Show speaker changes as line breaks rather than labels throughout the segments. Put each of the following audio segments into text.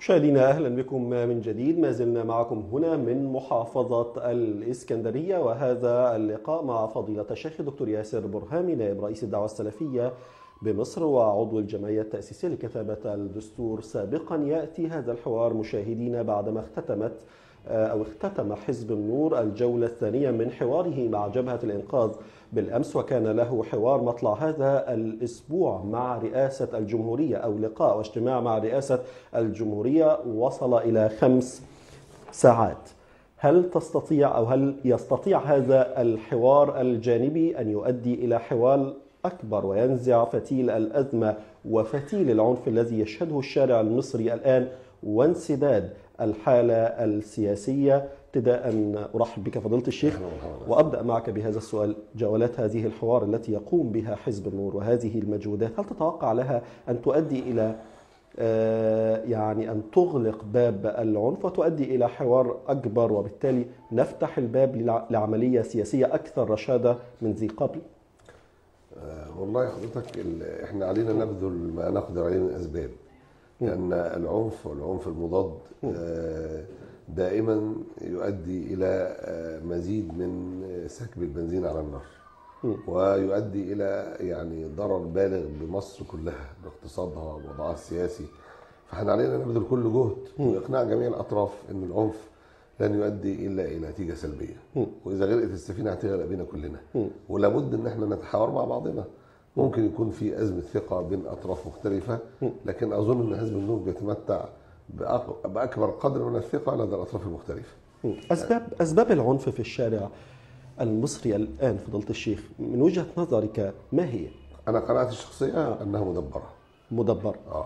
مشاهدينا اهلا بكم من جديد ما زلنا معكم هنا من محافظه الاسكندريه وهذا اللقاء مع فضيله الشيخ دكتور ياسر برهامي نائب رئيس الدعوه السلفيه بمصر وعضو الجمعيه التاسيسيه لكتابه الدستور سابقا ياتي هذا الحوار مشاهدينا بعدما اختتمت أو اختتم حزب النور الجولة الثانية من حواره مع جبهة الإنقاذ بالأمس وكان له حوار مطلع هذا الأسبوع مع رئاسة الجمهورية أو لقاء واجتماع مع رئاسة الجمهورية وصل إلى خمس ساعات هل تستطيع أو هل يستطيع هذا الحوار الجانبي أن يؤدي إلى حوار أكبر وينزع فتيل الأزمة وفتيل العنف الذي يشهده الشارع المصري الآن وانسداد الحالة السياسية ابتداء أرحب بك فضيلة الشيخ وأبدأ معك بهذا السؤال جولات هذه الحوار التي يقوم بها حزب النور وهذه المجهودات هل تتوقع لها أن تؤدي إلى يعني أن تغلق باب العنف وتؤدي إلى حوار أكبر وبالتالي نفتح الباب لعملية سياسية أكثر رشادة من ذي قبل؟
والله حضرتك احنا علينا نبذل ما نقدر عليه من اسباب لان العنف والعنف المضاد دائما يؤدي الى مزيد من سكب البنزين على النار ويؤدي الى يعني ضرر بالغ بمصر كلها باقتصادها ووضعها السياسي فاحنا علينا نبذل كل جهد واقناع جميع الاطراف ان العنف لن يؤدي الا الى نتيجه سلبيه واذا غرقت السفينه هتغرق بينا كلنا ولابد ان احنا نتحاور مع بعضنا ممكن يكون في ازمه ثقه بين اطراف مختلفه لكن اظن ان حزب النور بيتمتع باكبر قدر من الثقه لدى الاطراف المختلفه
اسباب اسباب العنف في الشارع المصري الان فضيله الشيخ من وجهه نظرك ما هي
انا قناعتي الشخصيه آه. انها مدبره
مدبره
اه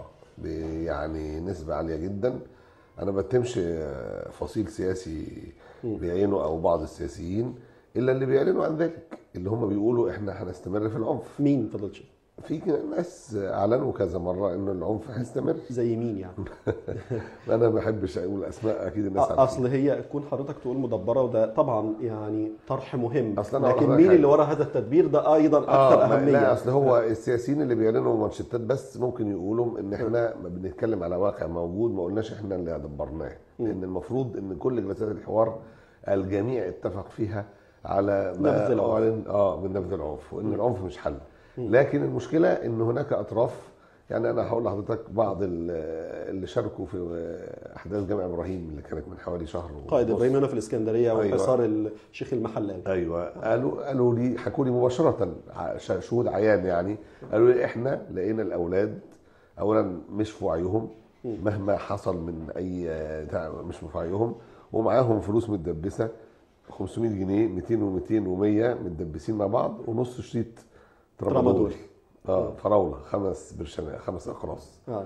يعني نسبه عاليه جدا انا ما بتهمش فصيل سياسي بعينه او بعض السياسيين الا اللي بيعلنوا عن ذلك اللي هم بيقولوا احنا هنستمر في العنف
مين فضل شيء
في ناس اعلنوا كذا مره انه العنف هيستمر
زي مين يعني
انا ما بحبش اقول اسماء اكيد الناس
اصل هي كون حضرتك تقول مدبره وده طبعا يعني طرح مهم
أصل أنا
لكن مين اللي ورا هذا التدبير ده ايضا اكثر
آه
اهميه
لا اصل هو السياسيين اللي بيعلنوا مانشيتات بس ممكن يقولوا ان احنا ما بنتكلم على واقع موجود ما قلناش احنا اللي دبرناه لان المفروض ان كل جلسات الحوار الجميع اتفق فيها على
نبذ العنف
اه من نبذ العنف وان العنف مش حل لكن المشكله ان هناك اطراف يعني انا هقول لحضرتك بعض اللي شاركوا في احداث جامع ابراهيم اللي كانت من حوالي شهر
قائد ابراهيم هنا في الاسكندريه وحصار أيوة. الشيخ المحلاني
ايوه قالوا قالوا لي حكوا لي مباشره شهود عيان يعني قالوا لي احنا لقينا الاولاد اولا مش في وعيهم مهما حصل من اي مش في وعيهم ومعاهم فلوس متدبسه 500 جنيه 200 و200 و100 متدبسين مع بعض ونص شريط
ترامادول
اه فراوله خمس برشامات خمس اقراص آه.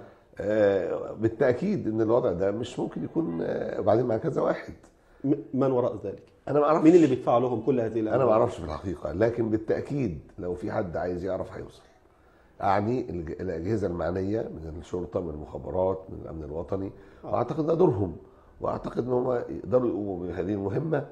آه بالتاكيد ان الوضع ده مش ممكن يكون آه وبعدين مع كذا واحد
من وراء ذلك
انا ما اعرفش
مين اللي بيدفع لهم كل هذه
الاموال انا ما اعرفش في الحقيقه لكن بالتاكيد لو في حد عايز يعرف هيوصل اعني الاجهزه المعنيه من الشرطه من المخابرات من الامن الوطني آه. واعتقد ده دورهم واعتقد ان هم يقدروا يقوموا بهذه المهمه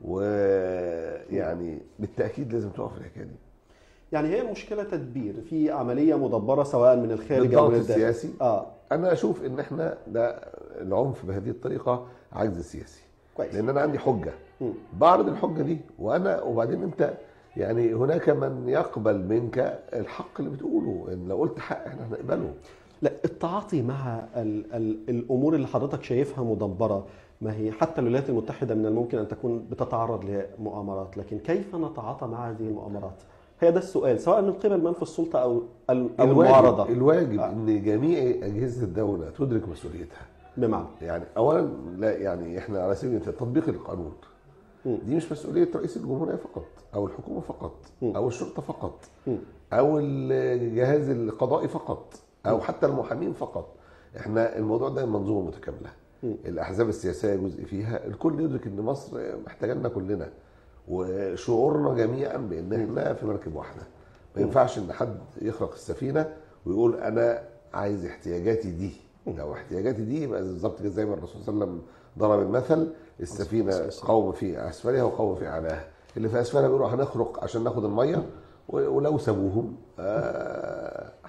ويعني بالتاكيد لازم تقف الحكايه دي
يعني هي المشكله تدبير في عمليه مدبره سواء من الخارج او من
الداخل السياسي اه انا اشوف ان احنا ده العنف بهذه الطريقه عجز سياسي
كويس
لان انا عندي حجه م. بعرض الحجه دي وانا وبعدين انت يعني هناك من يقبل منك الحق اللي بتقوله ان لو قلت حق احنا هنقبله
لا التعاطي مع ال ال الامور اللي حضرتك شايفها مدبره ما هي حتى الولايات المتحده من الممكن ان تكون بتتعرض لمؤامرات لكن كيف نتعاطى مع هذه المؤامرات هي ده السؤال سواء من قبل من في السلطه او المعارضه
الواجب, الواجب آه. ان جميع اجهزه الدوله تدرك مسؤوليتها
بمعنى
يعني اولا لا يعني احنا على سبيل المثال تطبيق القانون م. دي مش مسؤوليه رئيس الجمهوريه فقط او الحكومه فقط م. او الشرطه فقط م. او الجهاز القضائي فقط او حتى المحامين فقط احنا الموضوع ده منظومه متكامله الاحزاب السياسيه جزء فيها الكل يدرك ان مصر محتاجانا كلنا وشعورنا جميعا بان احنا في مركب واحده ما ينفعش ان حد يخرق السفينه ويقول انا عايز احتياجاتي دي لو احتياجاتي دي يبقى بالظبط كده زي ما الرسول صلى الله عليه وسلم ضرب المثل السفينه قوم في اسفلها وقوم في اعلاها اللي في اسفلها بيقولوا هنخرق عشان ناخد الميه ولو سابوهم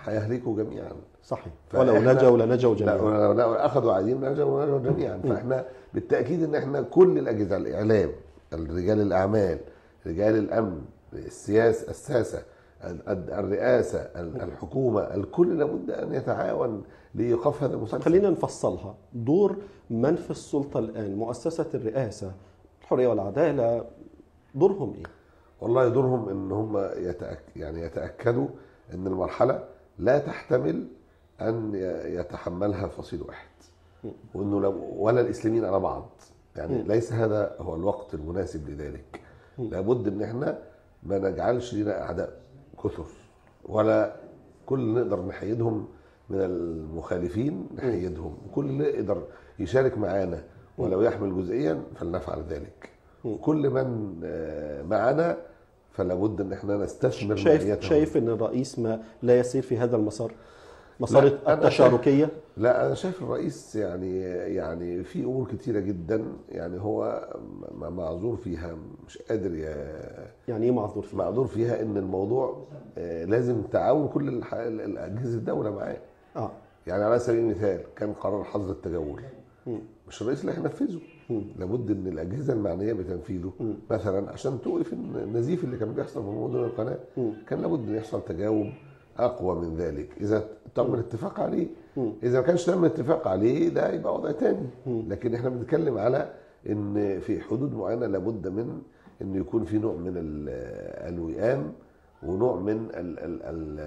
هيهلكوا جميعا
صحيح
فإحنا-
ولو نجوا لنجوا
لا
جميعا
ولو لو اخذوا عزيم نجوا ونجوا جميعا فاحنا بالتاكيد ان احنا كل الاجهزه الاعلام رجال الاعمال رجال الامن السياسه الساسه ال- ال- الرئاسه ال- الحكومه الكل لابد ان يتعاون لايقاف هذا المسلسل
خلينا نفصلها دور من في السلطة الآن مؤسسة الرئاسة الحرية والعدالة دورهم إيه؟
والله دورهم ان هم يتأك يعني يتاكدوا ان المرحله لا تحتمل ان ي- يتحملها فصيل واحد وانه لو ولا الاسلاميين على بعض يعني ليس هذا هو الوقت المناسب لذلك لابد ان احنا ما نجعلش لنا اعداء كثر ولا كل اللي نقدر نحيدهم من المخالفين نحيدهم وكل اللي يقدر يشارك معانا ولو يحمل جزئيا فلنفعل ذلك كل من آه، معنا فلا بد ان احنا نستثمر
شايف
معيتهم.
شايف ان الرئيس ما لا يسير في هذا المسار مسار
لا، أنا
التشاركيه
لا انا شايف الرئيس يعني يعني في امور كتيره جدا يعني هو م- معذور فيها مش قادر ي-
يعني ايه معذور فيه
معذور فيها ان الموضوع آه، لازم تعاون كل الح- ال- اجهزه الدوله معاه
اه
يعني على سبيل المثال كان قرار حظر التجول مش الرئيس اللي هينفذه لابد ان الاجهزه المعنيه بتنفيذه مثلا عشان توقف النزيف اللي كان بيحصل في مدن القناه كان لابد ان يحصل تجاوب اقوى من ذلك اذا تم الاتفاق عليه اذا ما كانش تم الاتفاق عليه ده يبقى وضع تاني لكن احنا بنتكلم على ان في حدود معينه لابد من ان يكون في نوع من ال- الوئام ونوع من ال ال ال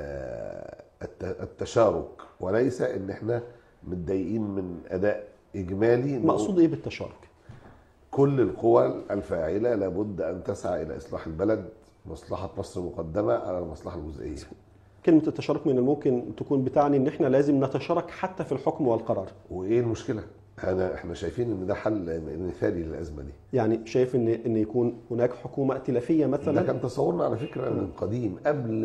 الت- التشارك وليس ان احنا متضايقين من اداء اجمالي نقول
مقصود ايه بالتشارك
كل القوى الفاعله لابد ان تسعى الى اصلاح البلد مصلحه مصر مقدمه على المصلحه الجزئيه
كلمه التشارك من الممكن تكون بتعني ان احنا لازم نتشارك حتى في الحكم والقرار
وايه المشكله انا احنا شايفين ان ده حل مثالي للازمه دي
يعني شايف ان ان يكون هناك حكومه ائتلافيه
ده
مثلا
كان تصورنا على فكره من قديم قبل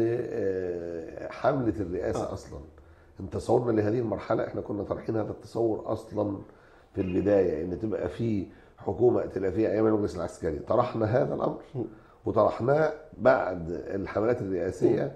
آه، حمله الرئاسه
آه.
اصلا ان تصورنا لهذه المرحله احنا كنا طرحين هذا التصور اصلا في البدايه ان تبقى في حكومه ائتلافيه ايام المجلس العسكري طرحنا هذا الامر وطرحناه بعد الحملات الرئاسيه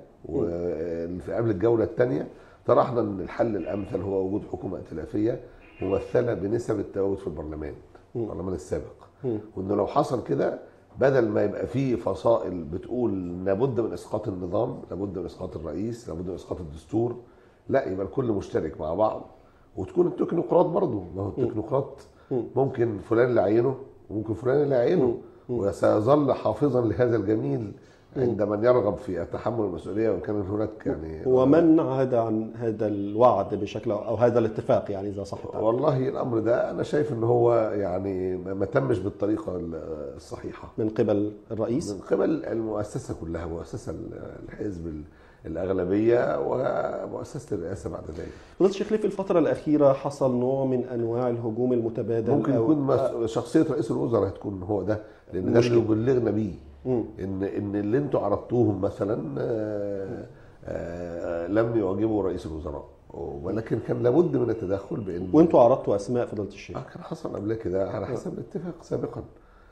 وفي قبل الجوله الثانيه طرحنا ان الحل الامثل هو وجود حكومه ائتلافيه ممثله بنسب التواجد في البرلمان البرلمان السابق وانه لو حصل كده بدل ما يبقى فيه فصائل بتقول لابد من اسقاط النظام لابد من اسقاط الرئيس لابد من اسقاط الدستور لا يبقى الكل مشترك مع بعض وتكون التكنوقراط برضه ما هو التكنوقراط ممكن فلان اللي عينه وممكن فلان اللي عينه وسيظل حافظا لهذا الجميل عند من يرغب في تحمل المسؤوليه وان كان هناك يعني
ومن عاد عن هذا الوعد بشكل او هذا الاتفاق يعني اذا صح التعبير
والله الامر ده انا شايف ان هو يعني ما ما تمش بالطريقه الصحيحه
من قبل الرئيس
من قبل المؤسسه كلها مؤسسه الحزب ال- الاغلبيه ومؤسسه الرئاسه بعد ذلك
فضيله الشيخ ليه في الفتره الاخيره حصل نوع من انواع الهجوم المتبادل
ممكن
أو-
يكون مس- شخصيه رئيس الوزراء هتكون هو ده لان ده اللي يبلغنا بيه ان ان اللي انتوا عرضتوهم مثلا آه، آه، لم يعجبوا رئيس الوزراء ولكن كان لابد من التدخل بان
وانتوا عرضتوا اسماء فضيله الشيخ
اه كان حصل قبل كده على حسب الاتفاق سابقا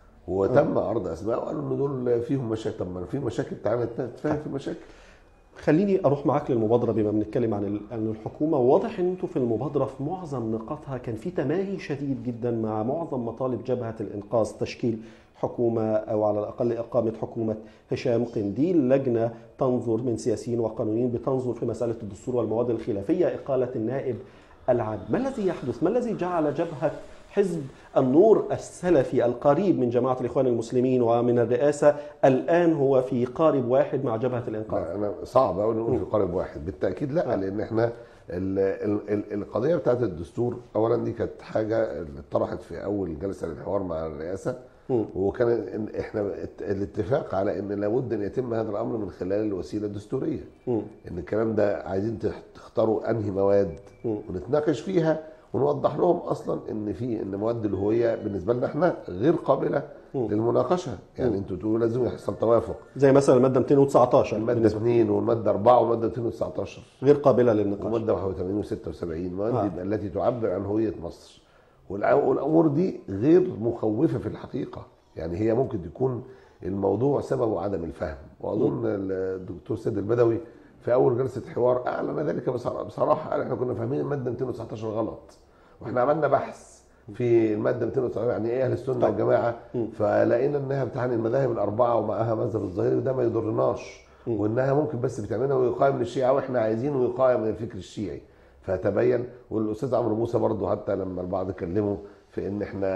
وتم عرض اسماء وقالوا ان دول فيهم مشاكل طب ما في مشاكل تعالى نتفاهم في المشاكل
خليني اروح معاك للمبادره بما بنتكلم عن ال- عن الحكومه واضح ان انتوا في المبادره في معظم نقاطها كان في تماهي شديد جدا مع معظم مطالب جبهه الانقاذ تشكيل حكومه او على الاقل اقامه حكومه هشام قنديل لجنه تنظر من سياسيين وقانونيين بتنظر في مساله الدستور والمواد الخلافيه اقاله النائب العام ما الذي يحدث ما الذي جعل جبهه حزب النور السلفي القريب من جماعه الاخوان المسلمين ومن الرئاسه الان هو في قارب واحد مع جبهه الانقاذ
لا انا صعب قوي نقول في قارب واحد بالتاكيد لا لان احنا ال ال ال القضيه بتاعت الدستور اولا دي كانت حاجه اللي اتطرحت في اول جلسه للحوار مع الرئاسه وكان إن- احنا ات- الاتفاق على ان لابد ان يتم هذا الامر من خلال الوسيله الدستوريه ان الكلام ده عايزين تخ- تختاروا انهي مواد ونتناقش فيها ونوضح لهم اصلا ان في ان مواد الهويه بالنسبه لنا احنا غير قابله للمناقشه يعني انتوا تقولوا لازم يحصل توافق
زي مثلا الماده 219
الماده
بالنسبة
2 والماده 4 والماده 219
غير قابله للنقاش
وماده 81 و76 مواد
آه.
آه. التي تعبر عن هويه مصر والأ- والامور دي غير مخوفه في الحقيقه يعني هي ممكن تكون الموضوع سببه عدم الفهم واظن الدكتور سيد البدوي في اول جلسه حوار اعلن ذلك بصرا- بصراحه قال احنا كنا فاهمين الماده 219 غلط واحنا عملنا بحث في الماده 219 يعني ايه اهل السنه
طيب.
والجماعه فلقينا انها بتعني المذاهب الاربعه ومعها مذهب الظاهري وده ما يضرناش وانها ممكن بس بتعملها ويقايم للشيعه واحنا عايزينه يقايم من الفكر الشيعي فتبين والاستاذ عمرو موسى برضه حتى لما البعض كلمه في ان احنا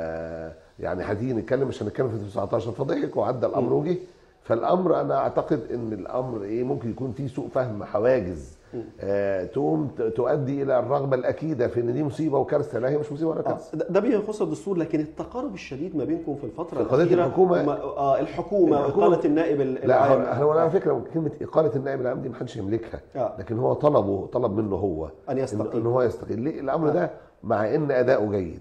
يعني هتيجي نتكلم مش هنتكلم في 19 فضحك وعدى الامر وجه فالامر انا اعتقد ان الامر ايه ممكن يكون فيه سوء فهم حواجز آه تقوم ت- تؤدي الى الرغبه الاكيده في ان دي مصيبه وكارثه لا هي مش مصيبه ولا
آه،
كارثه
ده ده بيخص الدستور لكن التقارب الشديد ما بينكم في الفتره
في قضية
الاخيره
الحكومة.
وما- اه الحكومه
الحكومة-
واقاله النائب ال-
لا
العام
هو- هو على فكره كلمه اقاله النائب العام دي محدش يملكها
آه.
لكن هو طلبه طلب منه هو
أن يستقيل.
إن- ان هو يستقيل ليه الامر ده مع ان اداؤه جيد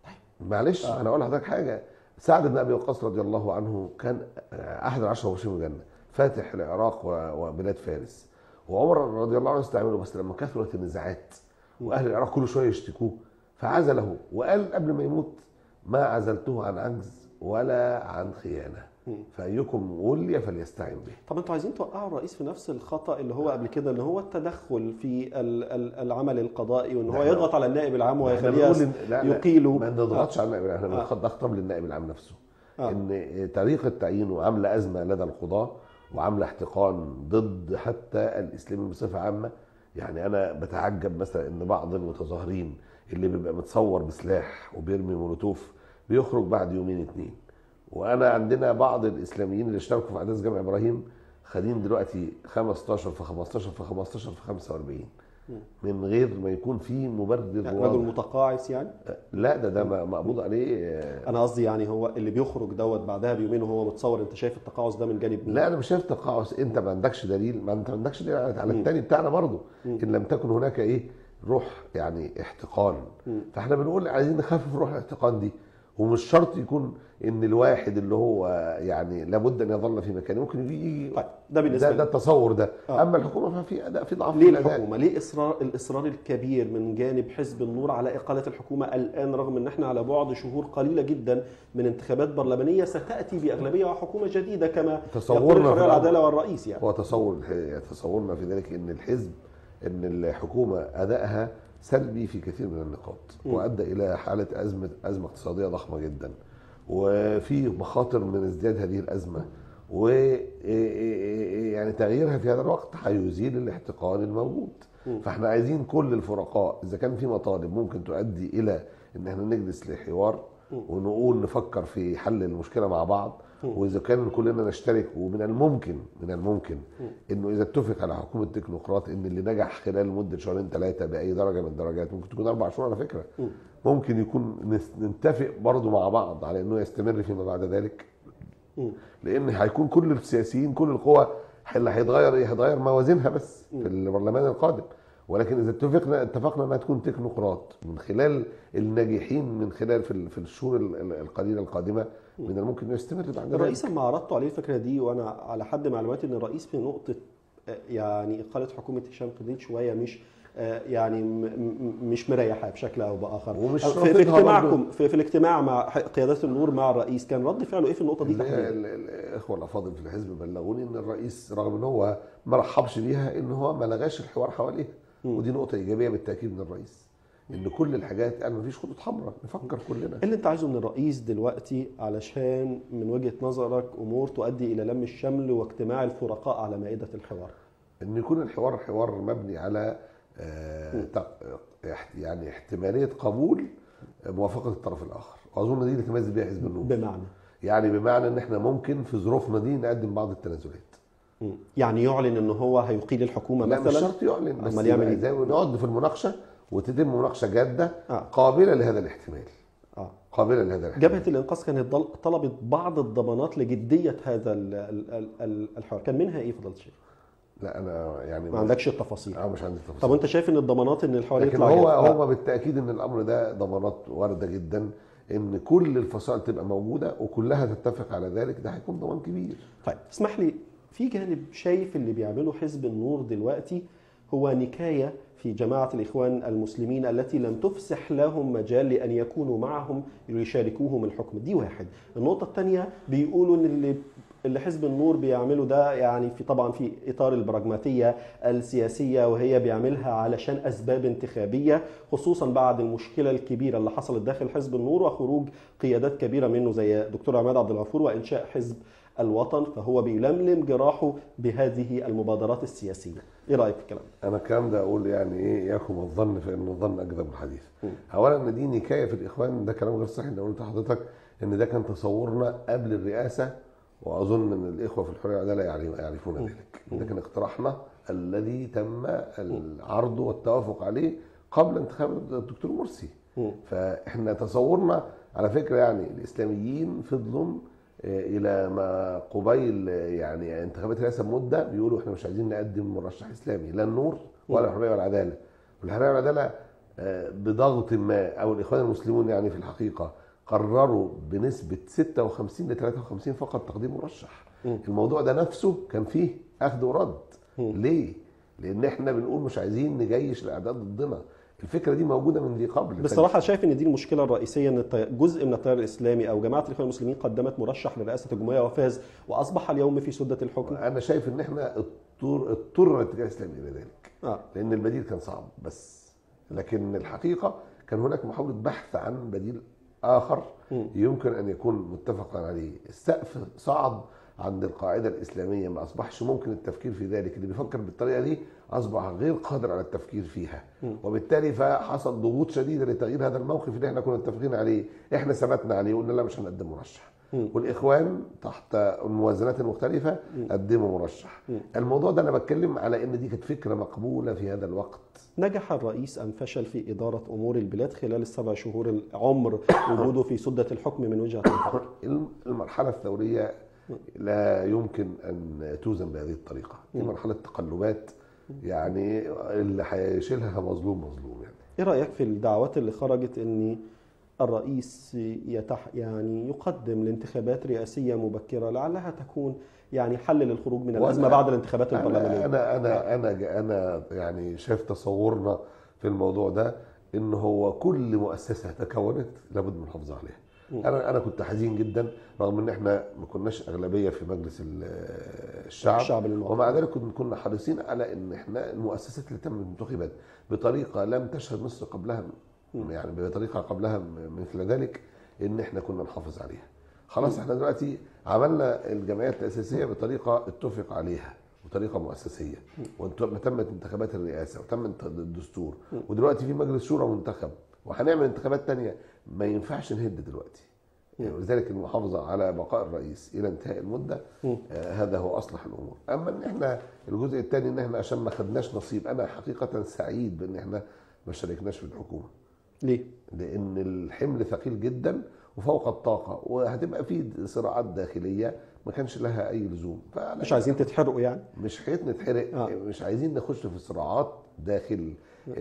معلش انا اقول لحضرتك حاجه سعد بن ابي وقاص رضي الله عنه كان احد العشره مبشرين بالجنه فاتح العراق و- وبلاد فارس وعمر رضي الله عنه استعمله بس لما كثرت النزاعات واهل العراق كل شويه يشتكوه فعزله وقال قبل ما يموت ما عزلته عن عجز ولا عن خيانه فايكم ولي فليستعن به
طب انتوا عايزين توقعوا الرئيس في نفس الخطا اللي هو قبل كده اللي هو التدخل في ال- ال- العمل القضائي وان هو
لا،
يضغط على النائب العام
احنا
ويخليه
بنقول إن- لا- لا،
يقيله
ما نضغطش على النائب العام احنا
آه.
بنخ- نخطب للنائب العام نفسه
آه.
ان طريقه تعيينه عامله ازمه لدى القضاه وعامله احتقان ضد حتى الاسلاميين بصفه عامه يعني انا بتعجب مثلا ان بعض المتظاهرين اللي بيبقى متصور بسلاح وبيرمي مولوتوف بيخرج بعد يومين اتنين وانا عندنا بعض الاسلاميين اللي اشتركوا في احداث جامع ابراهيم خدين دلوقتي 15 في 15 في 15 في 45 من غير ما يكون في مبرر
يعني
واضح.
رجل متقاعس يعني
لا ده ده مقبوض عليه آه،
انا قصدي يعني هو اللي بيخرج دوت بعدها بيومين وهو متصور انت شايف التقاعس ده من جانب مين؟
لا انا مش شايف تقاعس انت ما عندكش دليل ما انت ما عندكش دليل على على التاني بتاعنا برضه ان لم تكن هناك ايه روح يعني احتقان فاحنا بنقول عايزين نخفف روح الاحتقان دي ومش شرط يكون ان الواحد اللي هو يعني لابد ان يظل في مكانه ممكن يجي يجي
طيب ده بالنسبه
ده, ده
لي.
التصور ده
آه.
اما الحكومه ففي اداء في ضعف
ليه
في الاداء
الحكومه؟ ليه اصرار الاصرار الكبير من جانب حزب النور على اقاله الحكومه الان رغم ان احنا على بعد شهور قليله جدا من انتخابات برلمانيه ستاتي باغلبيه وحكومه جديده كما
تصورنا
يقول
في
الحريه
الأمر.
والعداله والرئيس يعني
هو تصور تصورنا في ذلك ان الحزب ان الحكومه ادائها سلبي في كثير من النقاط وادى الى حاله ازمه ازمه اقتصاديه ضخمه جدا وفي مخاطر من ازدياد هذه الازمه و يعني تغييرها في هذا الوقت هيزيل الاحتقان الموجود فاحنا عايزين كل الفرقاء اذا كان في مطالب ممكن تؤدي الى ان احنا نجلس لحوار ونقول نفكر في حل المشكله مع بعض واذا كان كلنا نشترك ومن الممكن من الممكن انه اذا اتفق على حكومه تكنوقراط ان اللي نجح خلال مده شهرين ثلاثه باي درجه من الدرجات ممكن تكون اربع شهور على فكره ممكن يكون نس- نتفق برضه مع بعض على انه يستمر فيما بعد ذلك لان هيكون كل السياسيين كل القوى اللي هيتغير ايه هيتغير موازينها بس في البرلمان القادم ولكن اذا اتفقنا اتفقنا انها تكون تكنوقراط من خلال الناجحين من خلال في ال- في الشهور ال- ال- القليله القادمه من الممكن انه يستمر بعد ذلك
الرئيس لما عرضتوا عليه الفكره دي وانا على حد معلوماتي ان الرئيس في نقطه آه، يعني اقاله حكومه هشام قنديل شويه مش آه، يعني م- م- مش مريحه بشكل او باخر
ومش
في, في
رافضها
اجتماعكم في, في الاجتماع مع ح- قيادات النور مع الرئيس كان رد فعله ايه في النقطه دي
ال-
تحديدا؟
ال- ال- الاخوه الافاضل في الحزب بلغوني ان الرئيس رغم ان هو ما رحبش بيها ان هو ما لغاش الحوار حواليها ودي نقطه ايجابيه بالتاكيد من الرئيس ان كل الحاجات قال ما فيش خطوط حمراء نفكر كلنا
ايه اللي انت عايزه من الرئيس دلوقتي علشان من وجهه نظرك امور تؤدي الى لم الشمل واجتماع الفرقاء على مائده الحوار؟
ان يكون الحوار حوار مبني على آه، تق- احت- يعني احتماليه قبول موافقه الطرف الاخر واظن دي اللي تميز بيها حزب النور
بمعنى
يعني بمعنى ان احنا ممكن في ظروفنا دي نقدم بعض التنازلات
مم. يعني يعلن ان هو هيقيل الحكومه
لا
مثلا
مش شرط يعلن بس
أمال يعمل
يبقى
إيه؟
زي ما نقعد في المناقشه وتتم مناقشه جاده
آه.
قابله لهذا الاحتمال
اه
قابله لهذا الاحتمال
جبهه الانقاذ كانت ضل- طلبت بعض الضمانات لجديه هذا ال- ال- ال- ال- الحوار كان منها ايه فضيله الشيخ
لا انا يعني
ما عندكش التفاصيل
اه مش عندي تفاصيل
طب وانت شايف ان الضمانات ان الحوار
لكن
يطلع
هو
جد؟ آه.
هو بالتاكيد ان الامر ده ضمانات وارده جدا ان كل الفصائل تبقى موجوده وكلها تتفق على ذلك ده هيكون ضمان كبير
طيب اسمح لي في جانب شايف اللي بيعمله حزب النور دلوقتي هو نكايه في جماعه الاخوان المسلمين التي لم تفسح لهم مجال لان يكونوا معهم ليشاركوهم الحكم دي واحد النقطه الثانيه بيقولوا ان اللي اللي حزب النور بيعمله ده يعني في طبعا في اطار البراجماتيه السياسيه وهي بيعملها علشان اسباب انتخابيه خصوصا بعد المشكله الكبيره اللي حصلت داخل حزب النور وخروج قيادات كبيره منه زي دكتور عماد عبد الغفور وانشاء حزب الوطن فهو بيلملم جراحه بهذه المبادرات السياسيه ايه رايك في الكلام
انا الكلام ده اقول يعني ايه ياكم الظن فان الظن اكذب الحديث اولا ان دي نكايه في الاخوان ده كلام غير صحيح اللي قلت لحضرتك ان ده كان تصورنا قبل الرئاسه واظن ان الاخوه في الحريه والعداله يعرف- يعرفون ذلك ده كان اقتراحنا الذي تم العرض والتوافق عليه قبل انتخاب الدكتور مرسي فاحنا تصورنا على فكره يعني الاسلاميين فضلوا آه، الى ما قبيل آه، يعني انتخابات الرئاسه بمده بيقولوا احنا مش عايزين نقدم مرشح اسلامي لا النور ولا الحريه والعداله والحريه والعداله آه، بضغط ما او الاخوان المسلمون يعني في الحقيقه قرروا بنسبه 56 ل 53 فقط تقديم مرشح الموضوع ده نفسه كان فيه اخذ ورد ليه؟ لان احنا بنقول مش عايزين نجيش الاعداد ضدنا الفكره دي موجوده من ذي قبل
بصراحه شايف ان دي المشكله الرئيسيه ان التي- جزء من التيار الاسلامي او جماعه الاخوان المسلمين قدمت مرشح لرئاسه الجمهوريه وفاز واصبح اليوم في سده الحكم
انا شايف ان احنا اضطر اضطر الاتجاه الاسلامي الى ذلك
آه.
لان البديل كان صعب بس لكن الحقيقه كان هناك محاوله بحث عن بديل اخر يمكن ان يكون متفقا عليه السقف صعد عند القاعده الاسلاميه ما اصبحش ممكن التفكير في ذلك اللي بيفكر بالطريقه دي اصبح غير قادر على التفكير فيها وبالتالي فحصل ضغوط شديده لتغيير هذا الموقف اللي احنا كنا متفقين عليه احنا ثبتنا عليه وقلنا لا مش هنقدم مرشح والاخوان تحت الموازنات المختلفه قدموا مرشح الموضوع ده انا بتكلم على ان دي كانت فكره مقبوله في هذا الوقت
نجح الرئيس ام فشل في اداره امور البلاد خلال السبع شهور العمر وجوده في سده الحكم من وجهه نظرك
الم- المرحله الثوريه لا يمكن ان توزن بهذه الطريقه دي مرحله تقلبات يعني اللي هيشيلها مظلوم مظلوم يعني
ايه رايك في الدعوات اللي خرجت ان الرئيس يتح يعني يقدم لانتخابات رئاسيه مبكره لعلها تكون يعني حل للخروج من الازمه
وأنا-
بعد الانتخابات البرلمانيه
انا انا انا انا انا يعني شايف تصورنا في الموضوع ده ان هو كل مؤسسه تكونت لابد من الحفاظ عليها انا انا كنت حزين جدا رغم ان احنا ما كناش اغلبيه في مجلس ال- الشعب,
الشعب للمواطن.
ومع ذلك كنا كنا حريصين على ان احنا المؤسسات اللي تم انتخبت بطريقه لم تشهد مصر قبلها يعني بطريقه قبلها مثل ذلك ان احنا كنا نحافظ عليها خلاص احنا دلوقتي عملنا الجمعيات التاسيسيه بطريقه اتفق عليها وطريقه مؤسسيه وتمت انتخابات الرئاسه وتم انت- الدستور ودلوقتي في مجلس شورى منتخب وهنعمل انتخابات تانية ما ينفعش نهد دلوقتي يعني ولذلك المحافظه على بقاء الرئيس الى انتهاء المده آه هذا هو اصلح الامور اما ان احنا الجزء الثاني ان احنا عشان ما خدناش نصيب انا حقيقه سعيد بان احنا ما شاركناش في الحكومه
ليه؟
لان الحمل ثقيل جدا وفوق الطاقه وهتبقى في صراعات داخليه ما كانش لها اي لزوم فأنا
مش عايزين تتحرقوا يعني
مش حكايه نتحرق
آه.
مش عايزين نخش في صراعات داخل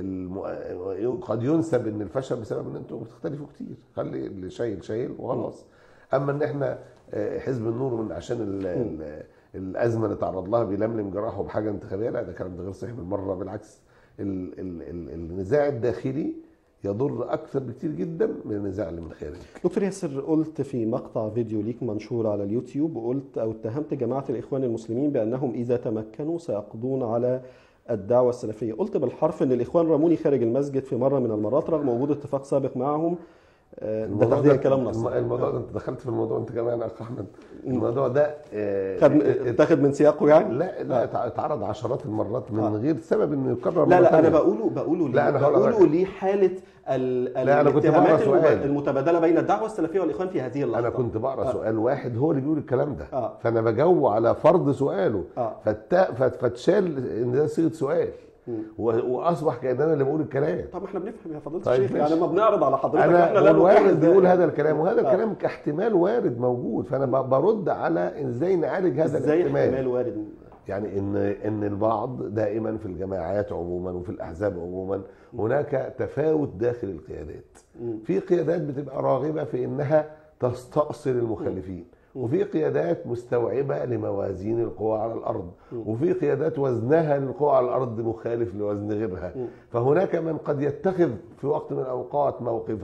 الم... قد ينسب ان الفشل بسبب ان انتم بتختلفوا كتير خلي اللي شايل شايل وخلاص اما ان احنا آه، حزب النور من عشان ال... ال... الازمه اللي تعرض لها بيلملم جراحه بحاجه انتخابيه لا ده كلام ده غير صحيح بالمره بالعكس ال... ال... ال... النزاع الداخلي يضر اكثر بكتير جدا من النزاع اللي من الخارج
دكتور ياسر قلت في مقطع فيديو ليك منشور على اليوتيوب وقلت او اتهمت جماعه الاخوان المسلمين بانهم اذا تمكنوا سيقضون على الدعوه السلفيه، قلت بالحرف ان الاخوان رموني خارج المسجد في مره من المرات رغم وجود اتفاق سابق معهم آه، ده
الموضوع
تحديدا كلام نص
الم- الموضوع ده انت دخلت في الموضوع انت كمان يا اخ احمد الموضوع ده آه،
خد
ات-
اتاخد من سياقه يعني؟
لا لا اتع- اتعرض عشرات المرات من
آه.
غير سبب انه يكرر
لا
مرة
لا انا
تانية.
بقوله بقوله ليه؟
لا، أنا هقول
بقوله
لحضرتك.
ليه حاله ال-
لا، أنا كنت
الاتهامات
بقرا سؤال.
المب- المتبادله بين الدعوه السلفيه والاخوان في هذه اللحظه
انا كنت بقرا
آه.
سؤال واحد هو اللي بيقول الكلام ده
آه.
فانا بجاوب على فرض سؤاله
آه.
فالتا- فت- فاتشال ان ده صيغه سؤال و- واصبح كان انا اللي بقول الكلام
طب ما احنا بنفهم يا فضيله
طيب
الشيخ يعني
ماشي.
لما بنعرض على حضرتك
انا
احنا لا
والواحد
نقر
بيقول
ازاي
هذا الكلام وهذا
آه.
الكلام كاحتمال وارد موجود فانا ب- برد على ازاي نعالج هذا
ازاي
الاحتمال
احتمال وارد
يعني ان ان البعض دائما في الجماعات عموما وفي الاحزاب عموما هناك تفاوت داخل القيادات في قيادات بتبقى راغبه في انها تستأصل المخالفين وفي قيادات مستوعبه لموازين القوى على الارض وفي قيادات وزنها للقوى على الارض مخالف لوزن غيرها فهناك من قد يتخذ في وقت من الاوقات موقفا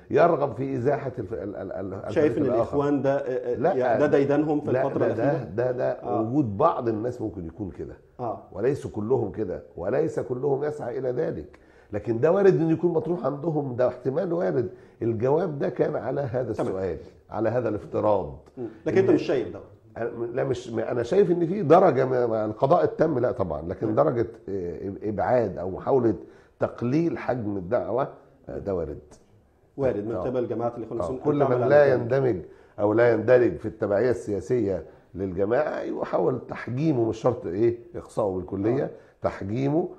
يرغب في ازاحه الف... ال... ال... ال...
شايف
الفريق
ان
الآخر.
الاخوان ده آه، آه،
لا،
يعني ده ديدنهم في
لا
الفتره
ده ده
الاخيره
ده, ده
آه.
وجود بعض الناس ممكن يكون كده
اه
وليسوا كلهم كده وليس كلهم يسعى الى ذلك لكن ده وارد ان يكون مطروح عندهم ده احتمال وارد الجواب ده كان على هذا
تمام.
السؤال على هذا الافتراض
مم. لكن انت مش شايف ده
أنا- لا مش انا شايف ان في درجه من مع القضاء التام لا طبعا لكن درجه آه، ابعاد او محاوله تقليل حجم الدعوه آه، ده وارد
وارد من
آه.
قبل جماعه الاخوان
آه،
المسلمين أن
كل
تعمل
من
على
لا
ذلك.
يندمج او لا يندرج في التبعيه السياسيه للجماعه يحاول تحجيمه مش شرط ايه اقصائه بالكليه
آه.
تحجيمه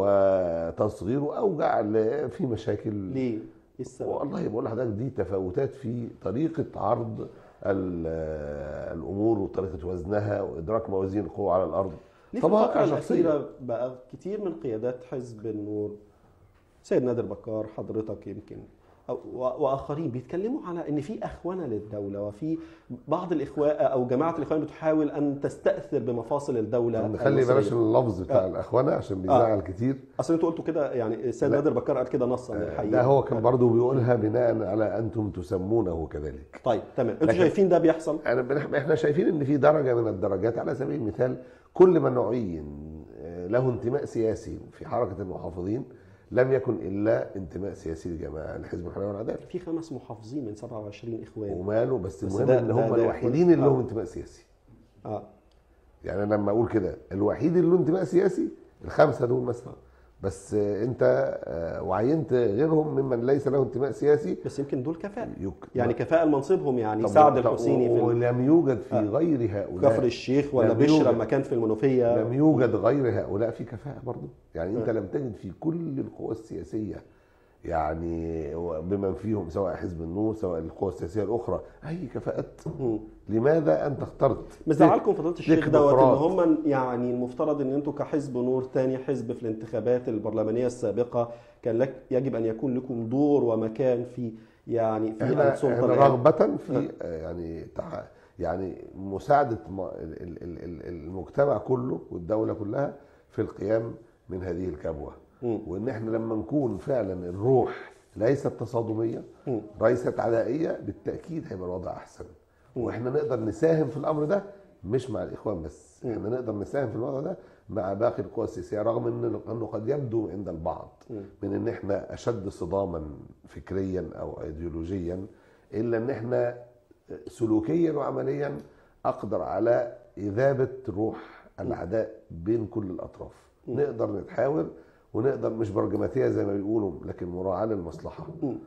وتصغيره او جعل في مشاكل
ليه؟ ايه السبب؟
والله بقول لحضرتك دي تفاوتات في طريقه عرض ال- الامور وطريقه وزنها وادراك موازين القوى على الارض
ليه في
طبائع
الفترة
شخصية.
الأخيرة بقى كتير من قيادات حزب النور سيد نادر بكار حضرتك يمكن أو- و- واخرين بيتكلموا على ان في اخونه للدوله وفي بعض الاخوان او جماعه الاخوان بتحاول ان تستاثر بمفاصل الدوله
طب نخلي بلاش
المصرية.
اللفظ بتاع
آه.
الاخوانه عشان بيزعل كتير
اصل انتوا قلتوا كده يعني السيد
لا.
نادر بكار قال كده نصا الحقيقه
ده هو كان برضه بيقولها بناء على انتم تسمونه كذلك
طيب تمام انتوا
لكن-
شايفين ده بيحصل
انا بنح- احنا شايفين ان في درجه من الدرجات على سبيل المثال كل من نوعين آه، له انتماء سياسي في حركه المحافظين لم يكن الا انتماء سياسي لجماعه لحزب الحريه والعداله
في خمس محافظين من 27 اخوان
وماله بس
بس
المهم
ده-
ان
ده-
هم
ده
الوحيدين اللي
آه.
لهم انتماء سياسي
اه
يعني انا لما اقول كده الوحيد اللي له انتماء سياسي الخمسه دول مثلا بس آه، انت آه، وعينت غيرهم ممن ليس له انتماء سياسي
بس يمكن دول كفاءه
يك...
يعني كفاءه لمنصبهم يعني
طب-
سعد
طب-
الحسيني في
ولم يوجد في
آه.
غير هؤلاء
كفر الشيخ ولا
لم
بشر
يوجد.
لما كان في المنوفيه
لم يوجد غير هؤلاء في كفاءة برضه يعني انت
آه.
لم تجد في كل القوى السياسية يعني بمن فيهم سواء حزب النور سواء القوى السياسية الأخرى أي كفاءات
مم.
لماذا أنت اخترت
مزعلكم فضيله الشيخ دوت ان
تكنوقراط.
هم يعني المفترض ان انتوا كحزب نور تاني حزب في الانتخابات البرلمانيه السابقه كان لك يجب ان يكون لكم دور ومكان في يعني في
احنا,
السلطه
احنا
الآن.
رغبة في آه، يعني تح... يعني مساعدة م- ال- ال- ال- ال- المجتمع كله والدولة كلها في القيام من هذه الكبوة
مم.
وان احنا لما نكون فعلا الروح ليست تصادميه
مم.
ليست عدائيه بالتاكيد هيبقى الوضع احسن
مم.
واحنا نقدر نساهم في الامر ده مش مع الاخوان بس
مم.
احنا نقدر نساهم في الوضع ده مع باقي القوى السياسيه رغم ان انه قد يبدو عند البعض
مم.
من ان احنا اشد صداما فكريا او ايديولوجيا الا ان احنا سلوكيا وعمليا اقدر على اذابه روح العداء بين كل الاطراف
مم.
نقدر نتحاور ونقدر مش برجماتيه زي ما بيقولوا لكن مراعاه للمصلحه
مم.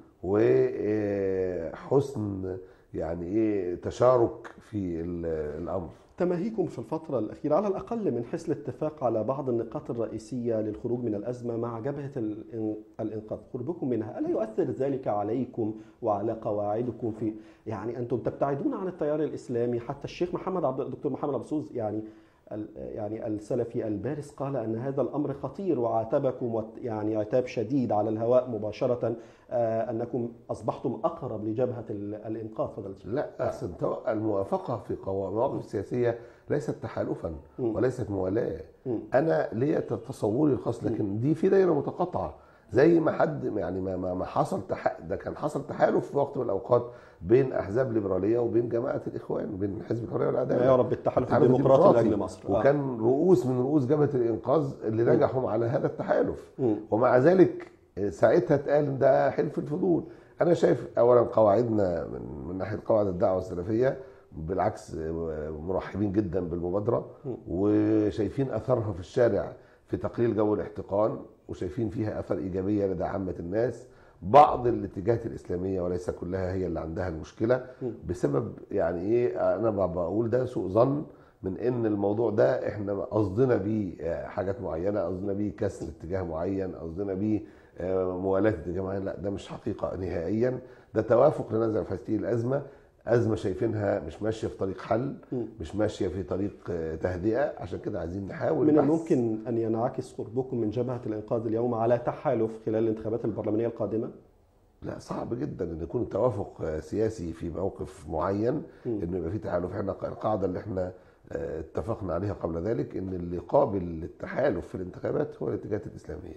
وحسن يعني ايه تشارك في ال- الامر
تماهيكم في الفترة الأخيرة على الأقل من حيث الاتفاق على بعض النقاط الرئيسية للخروج من الأزمة مع جبهة الإن- الإنقاذ خروجكم منها ألا يؤثر ذلك عليكم وعلى قواعدكم في يعني أنتم تبتعدون عن التيار الإسلامي حتى الشيخ محمد عبد الدكتور محمد عبد السوز يعني ال- يعني السلفي البارز قال أن هذا الأمر خطير وعاتبكم وت- يعني عتاب شديد على الهواء مباشرة آه، أنكم أصبحتم أقرب لجبهة ال- الإنقاذ فضل
لا احسن الموافقه في قوا- مواقف سياسيه ليست تحالفا
مم.
وليست موالاه
مم.
انا ليا تصوري الخاص لكن دي في دايره متقاطعه زي ما حد يعني ما ما ما حصل تح... ده كان حصل تحالف في وقت من الاوقات بين احزاب ليبراليه وبين جماعه الاخوان بين حزب الحريه والعداله
ما يعرف بالتحالف
التحالف
الديمقراطي
الديمقراطي.
لأجل مصر آه.
وكان رؤوس من رؤوس جبهه الانقاذ اللي
مم.
نجحوا على هذا التحالف
مم.
ومع ذلك ساعتها اتقال إن ده حلف الفضول انا شايف اولا قواعدنا من, من ناحيه قواعد الدعوه السلفيه بالعكس مرحبين جدا بالمبادره
م.
وشايفين اثرها في الشارع في تقليل جو الاحتقان وشايفين فيها اثر ايجابيه لدى عامه الناس بعض الاتجاهات الاسلاميه وليس كلها هي اللي عندها المشكله
م. بسبب
يعني ايه انا ب- بقول ده سوء ظن من ان الموضوع ده احنا قصدنا بيه آه، حاجات معينه قصدنا بيه كسر اتجاه معين قصدنا بيه آه، موالاه اتجاه معين لا ده مش حقيقه نهائيا ده توافق لنزع في هذه الازمه ازمه شايفينها مش ماشيه في طريق حل
م.
مش ماشيه في طريق آه، تهدئه عشان كده عايزين نحاول
من
بحث.
الممكن أن ينعكس قربكم من جبهة الإنقاذ اليوم على تحالف خلال الانتخابات البرلمانية القادمة؟
لا صعب جدا ان يكون توافق آه، سياسي في موقف معين
م.
انه يبقى في تحالف احنا القاعده اللي احنا آه، اتفقنا عليها قبل ذلك ان اللي قابل للتحالف في الانتخابات هو الاتجاهات الاسلاميه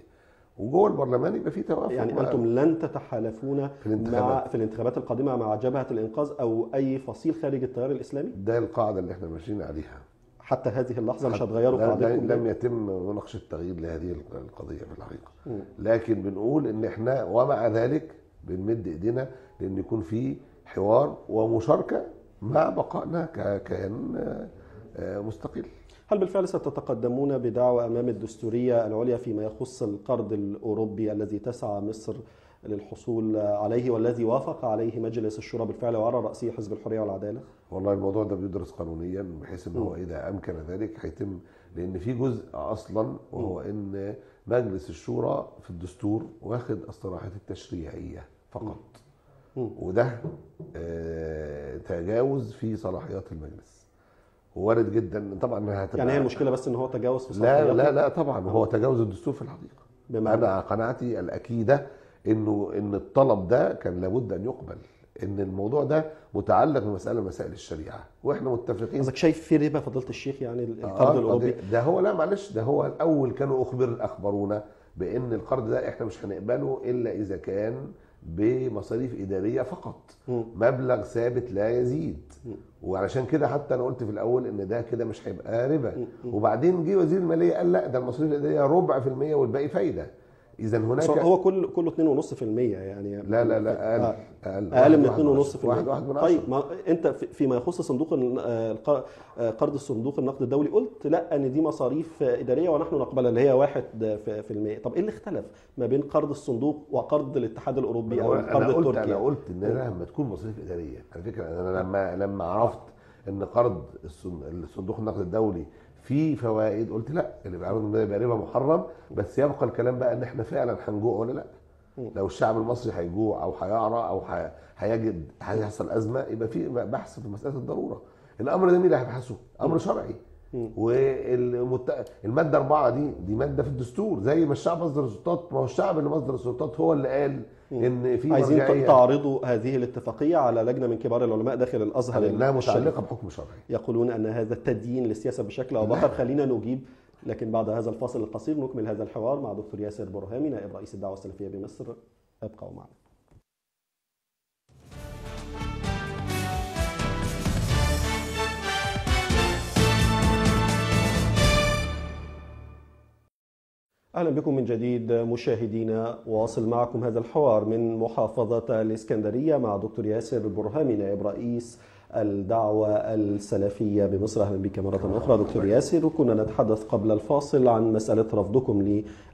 وجوه البرلمان يبقى في توافق
يعني
بقى.
انتم لن تتحالفون
في الانتخابات.
مع في الانتخابات القادمه مع جبهه الانقاذ او اي فصيل خارج التيار الاسلامي
ده القاعده اللي احنا ماشيين عليها
حتى هذه اللحظه مش
حتى-
هتغيروا
لا- لا-
قاعدتكم
لم
دي؟
يتم مناقشه تغيير لهذه القضيه في الحقيقه
مم.
لكن بنقول ان احنا ومع ذلك بنمد ايدينا لان يكون في حوار ومشاركه مع بقائنا ككيان آه، آه، مستقل
هل بالفعل ستتقدمون بدعوى امام الدستوريه العليا فيما يخص القرض الاوروبي الذي تسعى مصر للحصول عليه والذي وافق عليه مجلس الشورى بالفعل وعلى راسه حزب الحريه والعداله؟
والله الموضوع ده بيدرس قانونيا بحيث ان هو اذا امكن ذلك هيتم لان في جزء اصلا وهو ان مجلس الشورى في الدستور واخد الصلاحيات التشريعيه فقط
مم.
وده آه، تجاوز في صلاحيات المجلس وارد جدا طبعا هتبقى
يعني هي المشكله بس ان هو تجاوز في
لا
صلاحياته؟
لا لا طبعا هو تجاوز الدستور في الحقيقه
بمعنى
انا قناعتي الاكيده انه ان الطلب ده كان لابد ان يقبل ان الموضوع ده متعلق بمساله من مسائل الشريعه واحنا متفقين
قصدك شايف في ربا فضيله الشيخ يعني
آه،
القرض الاوروبي
ده- ده هو لا معلش ده هو الاول كانوا اخبر اخبرونا بان القرض ده احنا مش هنقبله الا اذا كان بمصاريف اداريه فقط
مم.
مبلغ ثابت لا يزيد وعلشان كده حتى انا قلت في الاول ان ده كده مش هيبقى ربا وبعدين جه وزير الماليه قال لا ده المصاريف الاداريه ربع في المية والباقي فايده اذا
بس
هناك
هو كل كله 2.5% يعني
لا لا لا اقل
آه.
اقل
اقل من
واحد-
2.5%
واحد واحد من
طيب
عشرة
ما انت في- فيما يخص صندوق ال- آه، الق- آه، قرض الصندوق النقد الدولي قلت لا ان دي مصاريف آه، اداريه ونحن نقبلها اللي هي 1 في في المية طب ايه اللي اختلف ما بين قرض الصندوق وقرض الاتحاد الاوروبي او
انا
القرض
قلت
التركي
انا
يعني؟
قلت ان انا لما تكون مصاريف اداريه على فكره انا لما لما عرفت ان قرض الصن- الصندوق النقد الدولي فيه فوائد قلت لا اللي بيعرض ده يبقى ربا محرم بس يبقى الكلام بقى ان احنا فعلا هنجوع ولا لا لو الشعب المصري هيجوع او هيعرى او هي- هيجد هيحصل ازمه يبقى في بحث في مساله الضروره الامر ده مين اللي هيبحثه امر شرعي والماده أربعة دي دي ماده في الدستور زي ما الشعب مصدر السلطات ما هو الشعب اللي مصدر السلطات هو اللي قال ان في
عايزين
مرجعية
تعرضوا هذه الاتفاقيه على لجنه من كبار العلماء داخل الازهر
انها
الشريف.
متعلقه بحكم شرعي
يقولون ان هذا تدين للسياسه بشكل او باخر خلينا نجيب لكن بعد هذا الفاصل القصير نكمل هذا الحوار مع دكتور ياسر برهامي نائب رئيس الدعوه السلفيه بمصر ابقوا معنا اهلا بكم من جديد مشاهدينا واصل معكم هذا الحوار من محافظه الاسكندريه مع دكتور ياسر برهامي نائب رئيس الدعوه السلفيه بمصر اهلا بك مره اخرى دكتور ياسر وكنا نتحدث قبل الفاصل عن مساله رفضكم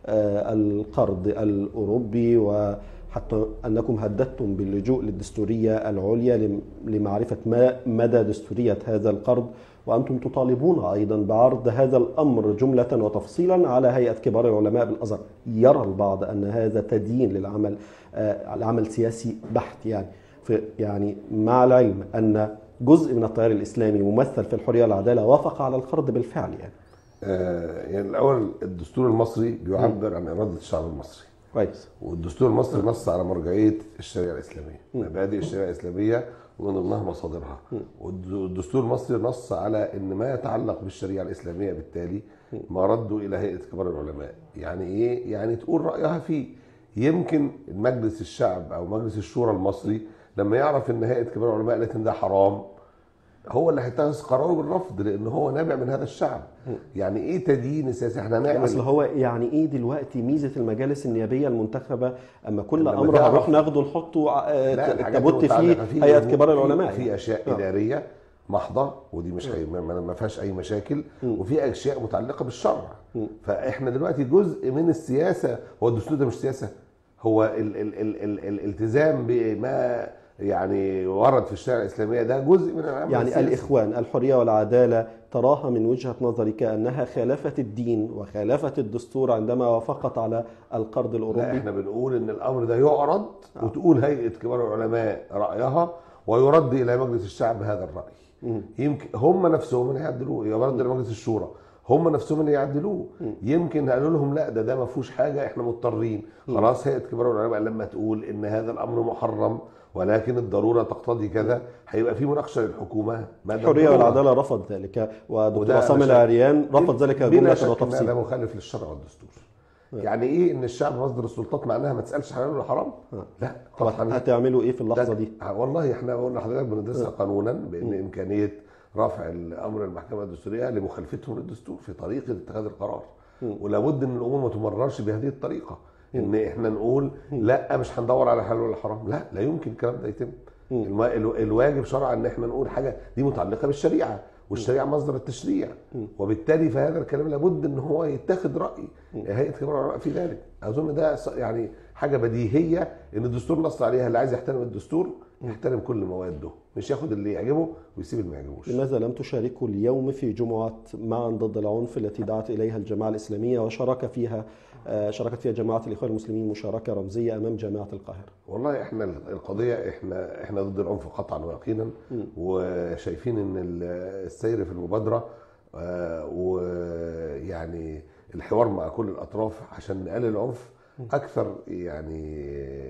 للقرض الاوروبي وحتى انكم هددتم باللجوء للدستوريه العليا لمعرفه ما مدى دستوريه هذا القرض وأنتم تطالبون أيضا بعرض هذا الأمر جملة وتفصيلا على هيئة كبار العلماء بالأزهر يرى البعض أن هذا تدين للعمل آه، العمل سياسي بحت يعني في يعني مع العلم أن جزء من التيار الإسلامي ممثل في الحرية والعدالة وافق على القرض بالفعل يعني
آه يعني الاول الدستور المصري بيعبر عن اراده الشعب المصري
كويس
والدستور المصري نص على مرجعيه الشريعه الاسلاميه مبادئ الشريعه الاسلاميه ومن ضمنها مصادرها والدستور المصري نص على ان ما يتعلق بالشريعه الاسلاميه بالتالي مرده الى هيئه كبار العلماء يعني ايه يعني تقول رايها فيه يمكن مجلس الشعب او مجلس الشورى المصري لما يعرف ان هيئه كبار العلماء قالت ان ده حرام هو اللي هيتخذ قراره بالرفض لان هو نابع من هذا الشعب يعني ايه تدين السياسي احنا هنعمل
اصل هو يعني ايه دلوقتي ميزه المجالس النيابيه المنتخبه اما كل
لما
امر
تعرف-
هنروح ناخده نحطه آه،
لا الحاجات
تبت فيه
المتعلقة فيه
هيئه
أمور-
كبار
في-
العلماء
في
يعني.
اشياء
آه.
اداريه محضه ودي مش هي ما ما فيهاش اي مشاكل وفي اشياء متعلقه بالشرع فاحنا دلوقتي جزء من السياسه هو الدستور ده مش سياسه هو ال ال ال ال ال الالتزام بما يعني ورد في الشريعه الاسلاميه ده جزء من العمل
يعني
السياسي.
الإخوان الحرية والعدالة تراها من وجهة نظرك أنها خالفت الدين وخالفت الدستور عندما وافقت على القرض
لا
الأوروبي
احنا بنقول ان الامر ده يعرض وتقول هيئه كبار العلماء رايها ويرد الى مجلس الشعب هذا الراي يمكن هم نفسهم اللي هيعدلوه يرد الى مجلس الشورى هم نفسهم اللي يعدلوه يمكن قالوا لهم لا ده ده ما فيهوش حاجه احنا مضطرين خلاص هيئه كبار العلماء لما تقول ان هذا الامر محرم ولكن الضروره تقتضي كذا هيبقى في مناقشه للحكومه مدى
الحرية
الضرورة.
والعدالة رفض ذلك ودكتور
وده
عصام
أنا شايف-
العريان رفض ذلك
بلا
جملة
شك ان
وتفصيل
ده مخالف للشرع والدستور يعني ايه ان الشعب مصدر السلطات معناها ما تسالش حلال ولا حرام لا
طب
قطعا
هتعملوا ايه في اللحظه
ده-
دي؟
والله احنا قلنا لحضرتك بندرسها قانونا بان امكانيه رفع الامر المحكمه الدستوريه لمخالفتهم للدستور في طريقه اتخاذ القرار ولابد ان الامور ما تمررش بهذه الطريقه ان احنا نقول لا مش هندور على حلال ولا حرام لا لا يمكن الكلام ده يتم الوا- الو- الواجب شرعا ان احنا نقول حاجه دي متعلقه بالشريعه والشريعه مصدر التشريع وبالتالي فهذا الكلام لابد ان هو يتخذ راي هيئه كبار العلماء في ذلك اظن ده ص- يعني حاجه بديهيه ان الدستور نص عليها اللي عايز يحترم الدستور يحترم كل مواده مش ياخد اللي يعجبه ويسيب اللي ما يعجبوش
لماذا لم تشاركوا اليوم في جمعة معا ضد العنف التي دعت إليها الجماعة الإسلامية وشارك فيها آه، شاركت فيها جماعة الإخوان المسلمين مشاركة رمزية أمام جامعة القاهرة
والله احنا القضيه احنا احنا ضد العنف قطعا ويقينا وشايفين ان ال- السير في المبادره آه، ويعني الحوار مع كل الاطراف عشان نقلل العنف اكثر يعني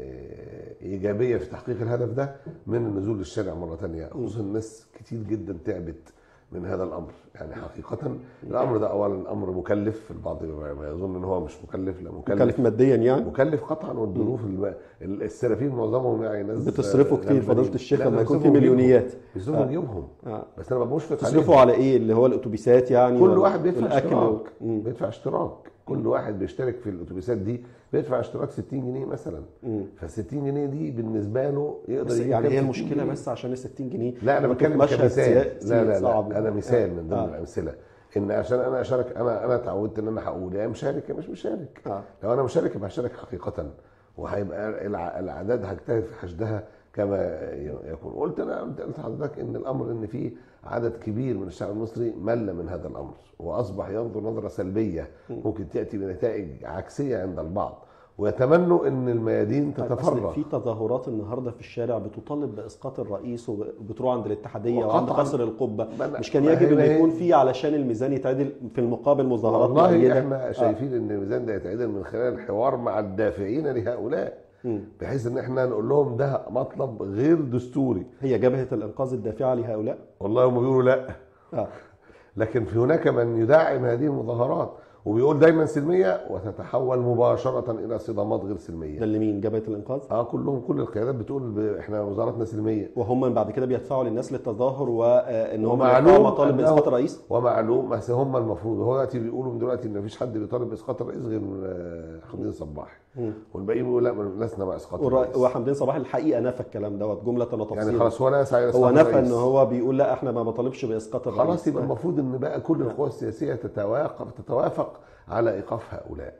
ايجابيه في تحقيق الهدف ده من النزول للشارع مره ثانيه خصوصا الناس كتير جدا تعبت من هذا الامر يعني حقيقه الامر ده اولا امر مكلف البعض ما يظن ان هو مش مكلف لا مكلف
مكلف ماديا يعني
مكلف قطعا والظروف الم... السلفيين معظمهم يعني ناس
بتصرفوا كتير
غلبانين.
فضيلة الشيخ
لا،
لما يكون في
بيصرفوا جيوبهم.
مليونيات
بيصرفوا
آه.
جيوبهم
آه.
بس انا ما بشفق
تصرفوا على إيه اللي هو الأتوبيسات يعني
كل
ولا-
واحد بيدفع
والأكل
اشتراك
مم.
بيدفع اشتراك كل واحد بيشترك في الاتوبيسات دي بيدفع اشتراك 60 جنيه مثلا فال 60 جنيه دي بالنسبه له يقدر
بس
يجيب
يعني
كام
هي
60
المشكلة
جنيه؟
بس عشان ال 60 جنيه
لا انا
وانتوا في
بتكلم
مشهد
كمثال
سياسي
لا لا
صعب.
لا انا مثال من ضمن
آه.
الامثله ان عشان انا اشارك انا انا اتعودت ان انا هقول يا مشارك يا مش مشارك
آه.
لو انا مشارك يبقى هشارك حقيقه وهيبقى الع- الاعداد هجتهد في حشدها كما يكون قلت انا قلت قلت لحضرتك ان الامر ان في عدد كبير من الشعب المصري مل من هذا الامر واصبح ينظر نظره سلبيه ممكن تاتي بنتائج عكسيه عند البعض ويتمنوا ان الميادين
طيب، أصل
تتفرغ
في تظاهرات النهارده في الشارع بتطالب باسقاط الرئيس وبتروح عند الاتحاديه وعند
وقطعاً.
قصر القبه
ما أنا-
مش كان
ما
يجب ان
هي-
يكون في علشان الميزان يتعدل في المقابل مظاهرات
والله
مؤيدة؟
احنا شايفين ان الميزان ده يتعدل من خلال الحوار مع الدافعين لهؤلاء
مم.
بحيث ان احنا نقول لهم ده مطلب غير دستوري
هي جبهه الانقاذ الدافعه لهؤلاء
والله هم بيقولوا لا
آه.
لكن في هناك من يدعم هذه المظاهرات وبيقول دايما سلميه وتتحول مباشره الى صدامات غير
ده
سلميه
اللي مين جبهه الانقاذ
اه كلهم كل القيادات بتقول ب- احنا وزارتنا سلميه
وهم من بعد كده بيدفعوا للناس للتظاهر وان هم
ومعلوم
يرفعوا مطالب
أنه-
باسقاط الرئيس
ومعلوم بس هم المفروض هو دلوقتي بيقولوا من دلوقتي ان مفيش حد بيطالب باسقاط الرئيس غير آه، حمدين صباح والباقيين بيقولوا لا لسنا مع اسقاط
والر-
الرئيس
وحمدين صباح الحقيقه نفى الكلام دوت جمله وتفصيلا
يعني خلاص هو لا يسعى الى
هو
إسقاط
نفى
الرئيس.
ان هو بيقول لا احنا ما بطالبش باسقاط الرئيس
خلاص يبقى المفروض ان بقى كل القوى السياسيه تتوافق تتوافق على ايقاف هؤلاء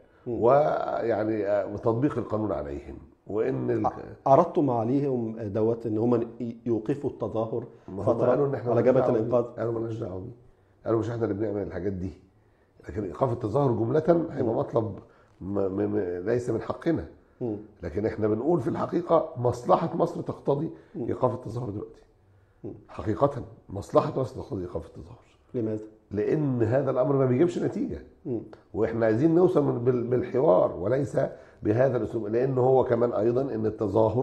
ويعني آه، تطبيق القانون عليهم وان ال...
عرضتم عليهم دوت ان هم يوقفوا التظاهر
ما هم
فتره
قالوا ان احنا
على
مالناش
جبهه
دعوة
الانقاذ
بيه. قالوا مالناش دعوه بيه قالوا مش احنا اللي بنعمل الحاجات دي لكن ايقاف التظاهر جمله هيبقى مطلب م... م... م... ليس من حقنا
مم.
لكن احنا بنقول في الحقيقه مصلحه مصر تقتضي ايقاف التظاهر دلوقتي حقيقه مصلحه مصر تقتضي ايقاف التظاهر
لماذا؟
لان هذا الامر ما بيجيبش نتيجه
مم.
واحنا عايزين نوصل من- بال- بالحوار وليس بهذا الاسلوب لان هو كمان ايضا ان التظاهر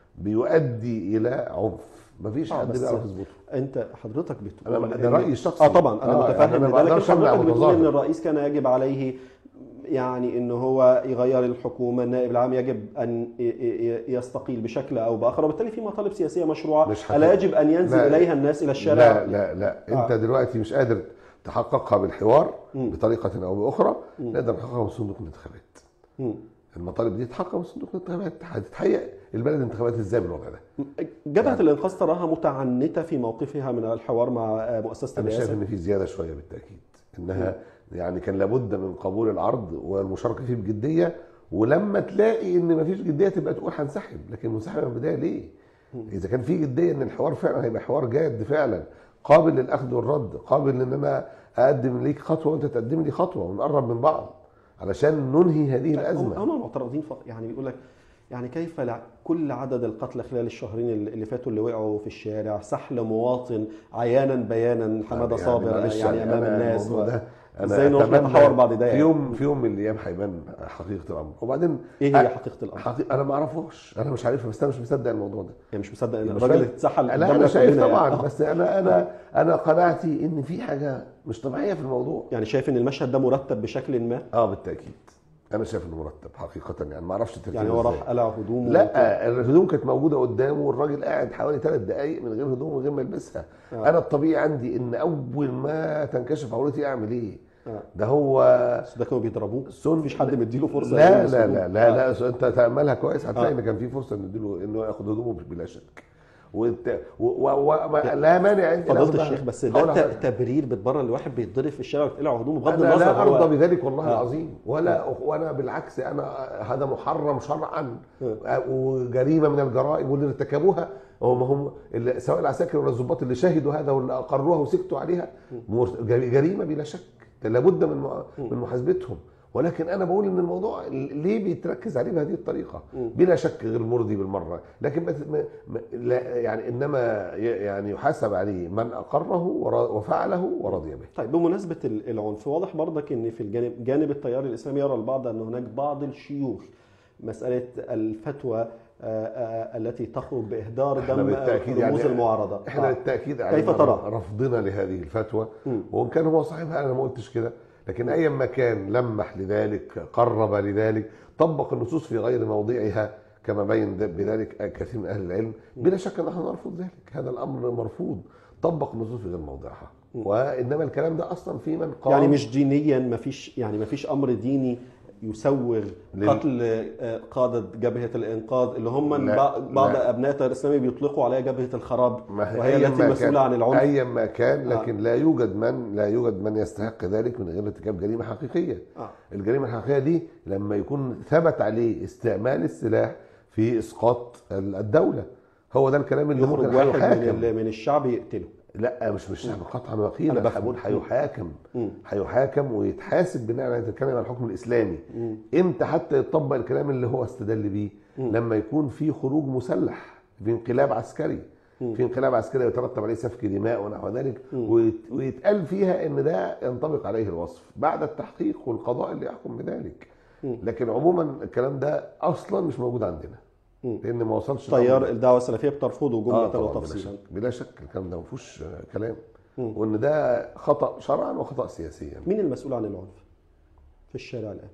بيؤدي الى عنف مفيش
آه،
حد
بس
بيعرف يظبطه
انت حضرتك بتقول
أنا- ده
إن-
رأيي الشخصي.
اه طبعا انا
آه،
متفهم
يعني أنا
ده
ما
لكن
أقدرش أمنع
حضرتك بتقول ان
متظاهر.
الرئيس كان يجب عليه يعني ان هو يغير الحكومه النائب العام يجب ان ي- ي- يستقيل بشكل او باخر وبالتالي في مطالب سياسيه مشروعه
مش
الا
هت-
يجب ان ينزل
لا.
اليها الناس الى الشارع
لا لا لا
آه.
انت دلوقتي مش قادر تحققها بالحوار بطريقه او باخرى نقدر نحققها من صندوق الانتخابات
مم.
المطالب دي تتحقق من صندوق الانتخابات هتتهيأ البلد انتخابات ازاي بالوضع ده
جبهه الانقاذ تراها متعنته في موقفها من الحوار مع آه، مؤسسه
انا شايف
الرئاسه
ان في زياده شويه بالتاكيد انها يعني كان لابد من قبول العرض والمشاركه فيه بجديه ولما تلاقي ان مفيش جديه تبقى تقول هنسحب لكن منسحب من البدايه ليه؟ اذا كان في جديه ان الحوار فعلا هيبقى حوار جاد فعلا قابل للاخذ والرد قابل ان انا اقدم ليك خطوه وانت تقدم لي خطوه ونقرب من بعض علشان ننهي هذه
هم
الازمه
هم المعترضين ف... يعني بيقول لك يعني كيف لع... كل عدد القتلى خلال الشهرين اللي اللي فاتوا اللي وقعوا في الشارع سحل مواطن عيانا بيانا حماده
يعني
صابر
معلش
يعني امام
أنا
الناس
الموضوع ده
ازاي نروح
أتمنى
نتحاور بعد ده
في
يعني؟
يوم في يوم من الايام هيبان حقيقه الامر وبعدين
ايه هي حقيقه الامر؟
حقيقة انا ما اعرفوش انا مش عارفها بس انا مش مصدق الموضوع ده
يعني مش مصدق ان
مش
الراجل
فاهم.
اتسحل
لا انا
قدامنا
شايف
كلنا
طبعا
يعني.
بس انا انا انا قناعتي ان في حاجه مش طبيعيه في الموضوع
يعني شايف ان المشهد ده مرتب بشكل ما
اه بالتاكيد انا شايف انه مرتب حقيقه يعني ما اعرفش ترتيبه
يعني هو
إزاي.
راح قلع هدومه
لا الهدوم كانت موجوده قدامه والراجل قاعد حوالي ثلاث دقائق من غير هدوم من غير ما يلبسها
آه.
انا الطبيعي عندي ان اول ما تنكشف عورتي اعمل ايه
آه.
ده هو
بس ده كانوا بيضربوه
سن
مفيش حد مديله فرصه
لا
يلبس
لا
هدوم.
لا لا,
آه.
لا انت تاملها كويس هتلاقي
آه.
ان كان في فرصه ان نديله انه ياخد هدومه بلا شك وانت و و و ما- لا مانع عندي
فضيلة
ناخدها.
الشيخ بس
أقول
ده
لك
ت- تبرير بتبرر الواحد بيتضرب في الشارع ويتقلع هدومه بغض
انا
النظر
لا
هو
ارضى بذلك والله
آه.
العظيم ولا وانا بالعكس انا هذا محرم شرعا
آه.
وجريمه من الجرائم واللي ارتكبوها هم هم اللي- سواء العساكر ولا الضباط اللي شهدوا هذا واللي اقروها وسكتوا عليها مر- جري- جريمه بلا شك لابد من مع- من محاسبتهم ولكن انا بقول ان الموضوع ليه بيتركز عليه بهذه الطريقه بلا شك غير مرضي بالمره لكن ما ما ما- لا يعني انما ي- يعني يحاسب عليه من اقره ورا- وفعله ورضي به
طيب بمناسبة ال- العنف واضح برضك ان في الجانب جانب التيار الاسلامي يرى البعض ان هناك بعض الشيوخ مسألة الفتوى آه، آه، التي تخرج بإهدار
إحنا
دم
بالتأكيد
رموز
يعني
المعارضة
احنا
آه.
بالتاكيد
كيف
علينا
ترى؟
رفضنا لهذه الفتوى
مم.
وان كان هو صاحبها انا ما قلتش كده لكن ايا ما كان لمح لذلك قرب لذلك طبق النصوص في غير موضعها كما بين ذ- بذلك كثير من اهل العلم بلا شك نحن نرفض ذلك هذا الامر مرفوض طبق النصوص في غير موضعها وانما الكلام ده اصلا في من قال
يعني مش دينيا ما فيش يعني ما فيش امر ديني يسوغ
لل-
قتل آه، قادة جبهة الإنقاذ اللي هم
لا،
بعض بعض
لا.
أبناء التيار الإسلامي بيطلقوا عليها جبهة الخراب
ما هي
وهي
أيا
التي
ما
مسؤولة
كان-
عن العنف
ايا ما كان لكن لا يوجد من لا يوجد من يستحق ذلك من غير ارتكاب جريمه حقيقيه
آه.
الجريمه الحقيقيه دي لما يكون ثبت عليه استعمال السلاح في اسقاط الدوله هو ده الكلام اللي
يخرج
ممكن
واحد من,
هيحاكم
ال- من الشعب يقتله
لا مش مش قطعا
أنا
وقيلا
بفهم.
بقول هيحاكم
مم.
هيحاكم ويتحاسب بناء على تتكلم عن الحكم الاسلامي امتى حتى يطبق الكلام اللي هو استدل بيه لما يكون في خروج مسلح في انقلاب عسكري في انقلاب عسكري يترتب عليه سفك دماء ونحو ذلك ويت- ويتقال فيها ان ده ينطبق عليه الوصف بعد التحقيق والقضاء اللي يحكم بذلك لكن عموما الكلام ده اصلا مش موجود عندنا لان ما وصلش
تيار
الأمر.
الدعوة السلفية بترفضه جملة
آه طبعاً بلا
وتفصيلا
شك بلا شك الكلام ده ما فيهوش آه، كلام وان ده خطا شرعا وخطا سياسيا
مين المسؤول عن العنف في الشارع الآن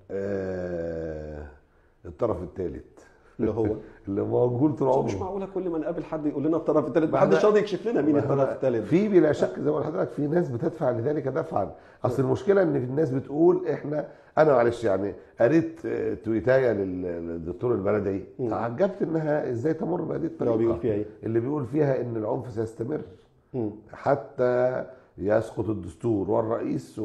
آه الطرف الثالث
اللي هو
اللي موجود طول
مش
عمره
معقولة كل ما نقابل حد يقول لنا الطرف الثالث
ما
محدش
احنا-
راضي يكشف لنا مين
ما
الطرف
احنا
الثالث
في بلا شك زي ما قلت لحضرتك في ناس بتدفع لذلك دفعا اصل المشكله ان في الناس بتقول احنا انا معلش يعني قريت آه، تويتايه لل- للدكتور البلدي تعجبت انها ازاي تمر بهذه الطريقه
هو بيقول فيها ايه؟
اللي بيقول فيها ان العنف سيستمر
مم.
حتى يسقط الدستور والرئيس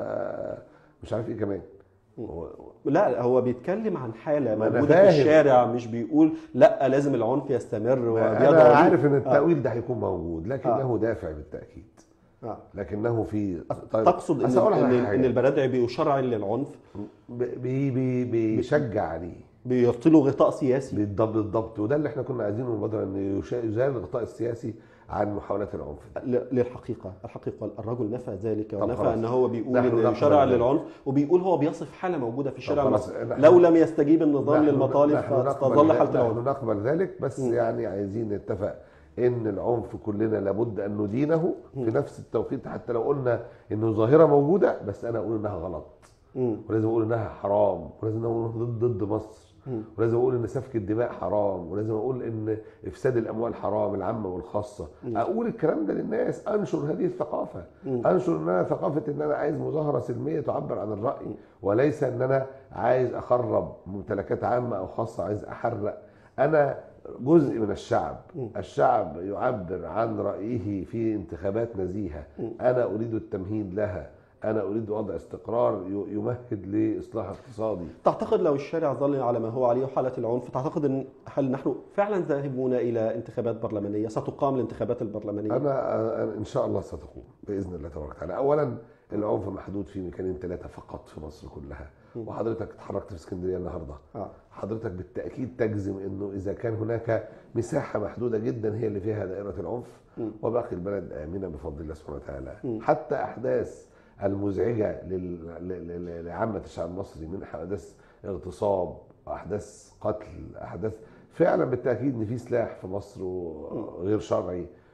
ومش عارف ايه كمان و-
لا هو بيتكلم عن حالة
ما أنا
موجودة في
فاهم.
الشارع مش بيقول لا لازم العنف يستمر وبيدعو
انا
ليه.
عارف ان التاويل ده هيكون موجود لكنه
آه.
دافع بالتاكيد
آه.
لكنه في طيب
تقصد
بس
ان
أقول لك
ان,
على حاجة.
إن البرادعي بيشرع للعنف
بي بي بيشجع عليه
بيطلوا غطاء سياسي
بالضبط بالضبط وده اللي احنا كنا عايزينه من بدر ان يشا- يزال الغطاء السياسي عن محاولات العنف
ل- للحقيقه الحقيقه الرجل نفى ذلك
طب
ونفى
خلاص.
ان هو بيقول
نحن
ان
نقبل
يشرع
ذلك.
للعنف وبيقول هو بيصف حاله موجوده في الشارع
خلاص،
المصري
نحن-
لو لم يستجيب النظام
نحن-
للمطالب
نحن نقبل
فتظل
ذلك-
حاله
نحن
العنف
نقبل ذلك بس يعني عايزين نتفق ان العنف كلنا لابد ان ندينه في نفس التوقيت حتى لو قلنا انه ظاهره موجوده بس انا اقول انها غلط
مم.
ولازم اقول انها حرام ولازم اقول ضد ضد مصر ولازم اقول ان سفك الدماء حرام ولازم اقول ان افساد الاموال حرام العامه والخاصه اقول الكلام ده للناس انشر هذه الثقافه انشر ان انا ثقافه ان انا عايز مظاهره سلميه تعبر عن الراي وليس ان انا عايز اخرب ممتلكات عامه او خاصه عايز احرق انا جزء من الشعب الشعب يعبر عن رايه في انتخابات نزيهه انا اريد التمهيد لها انا اريد وضع استقرار ي- يمهد لاصلاح اقتصادي
تعتقد لو الشارع ظل على ما هو عليه حاله العنف تعتقد ان هل نحن فعلا ذاهبون الى انتخابات برلمانيه ستقام الانتخابات البرلمانيه
انا أنا ان شاء الله ستقوم باذن الله تبارك وتعالى اولا العنف محدود في مكانين ثلاثه فقط في مصر كلها وحضرتك اتحركت في اسكندريه النهارده
آه.
حضرتك بالتاكيد تجزم انه اذا كان هناك مساحه محدوده جدا هي اللي فيها دائره العنف وباقي البلد امنه بفضل الله سبحانه وتعالى حتى احداث المزعجه لل- ل- ل- لعامه الشعب المصري من احداث اغتصاب احداث قتل احداث فعلا بالتاكيد ان في سلاح في مصر غير شرعي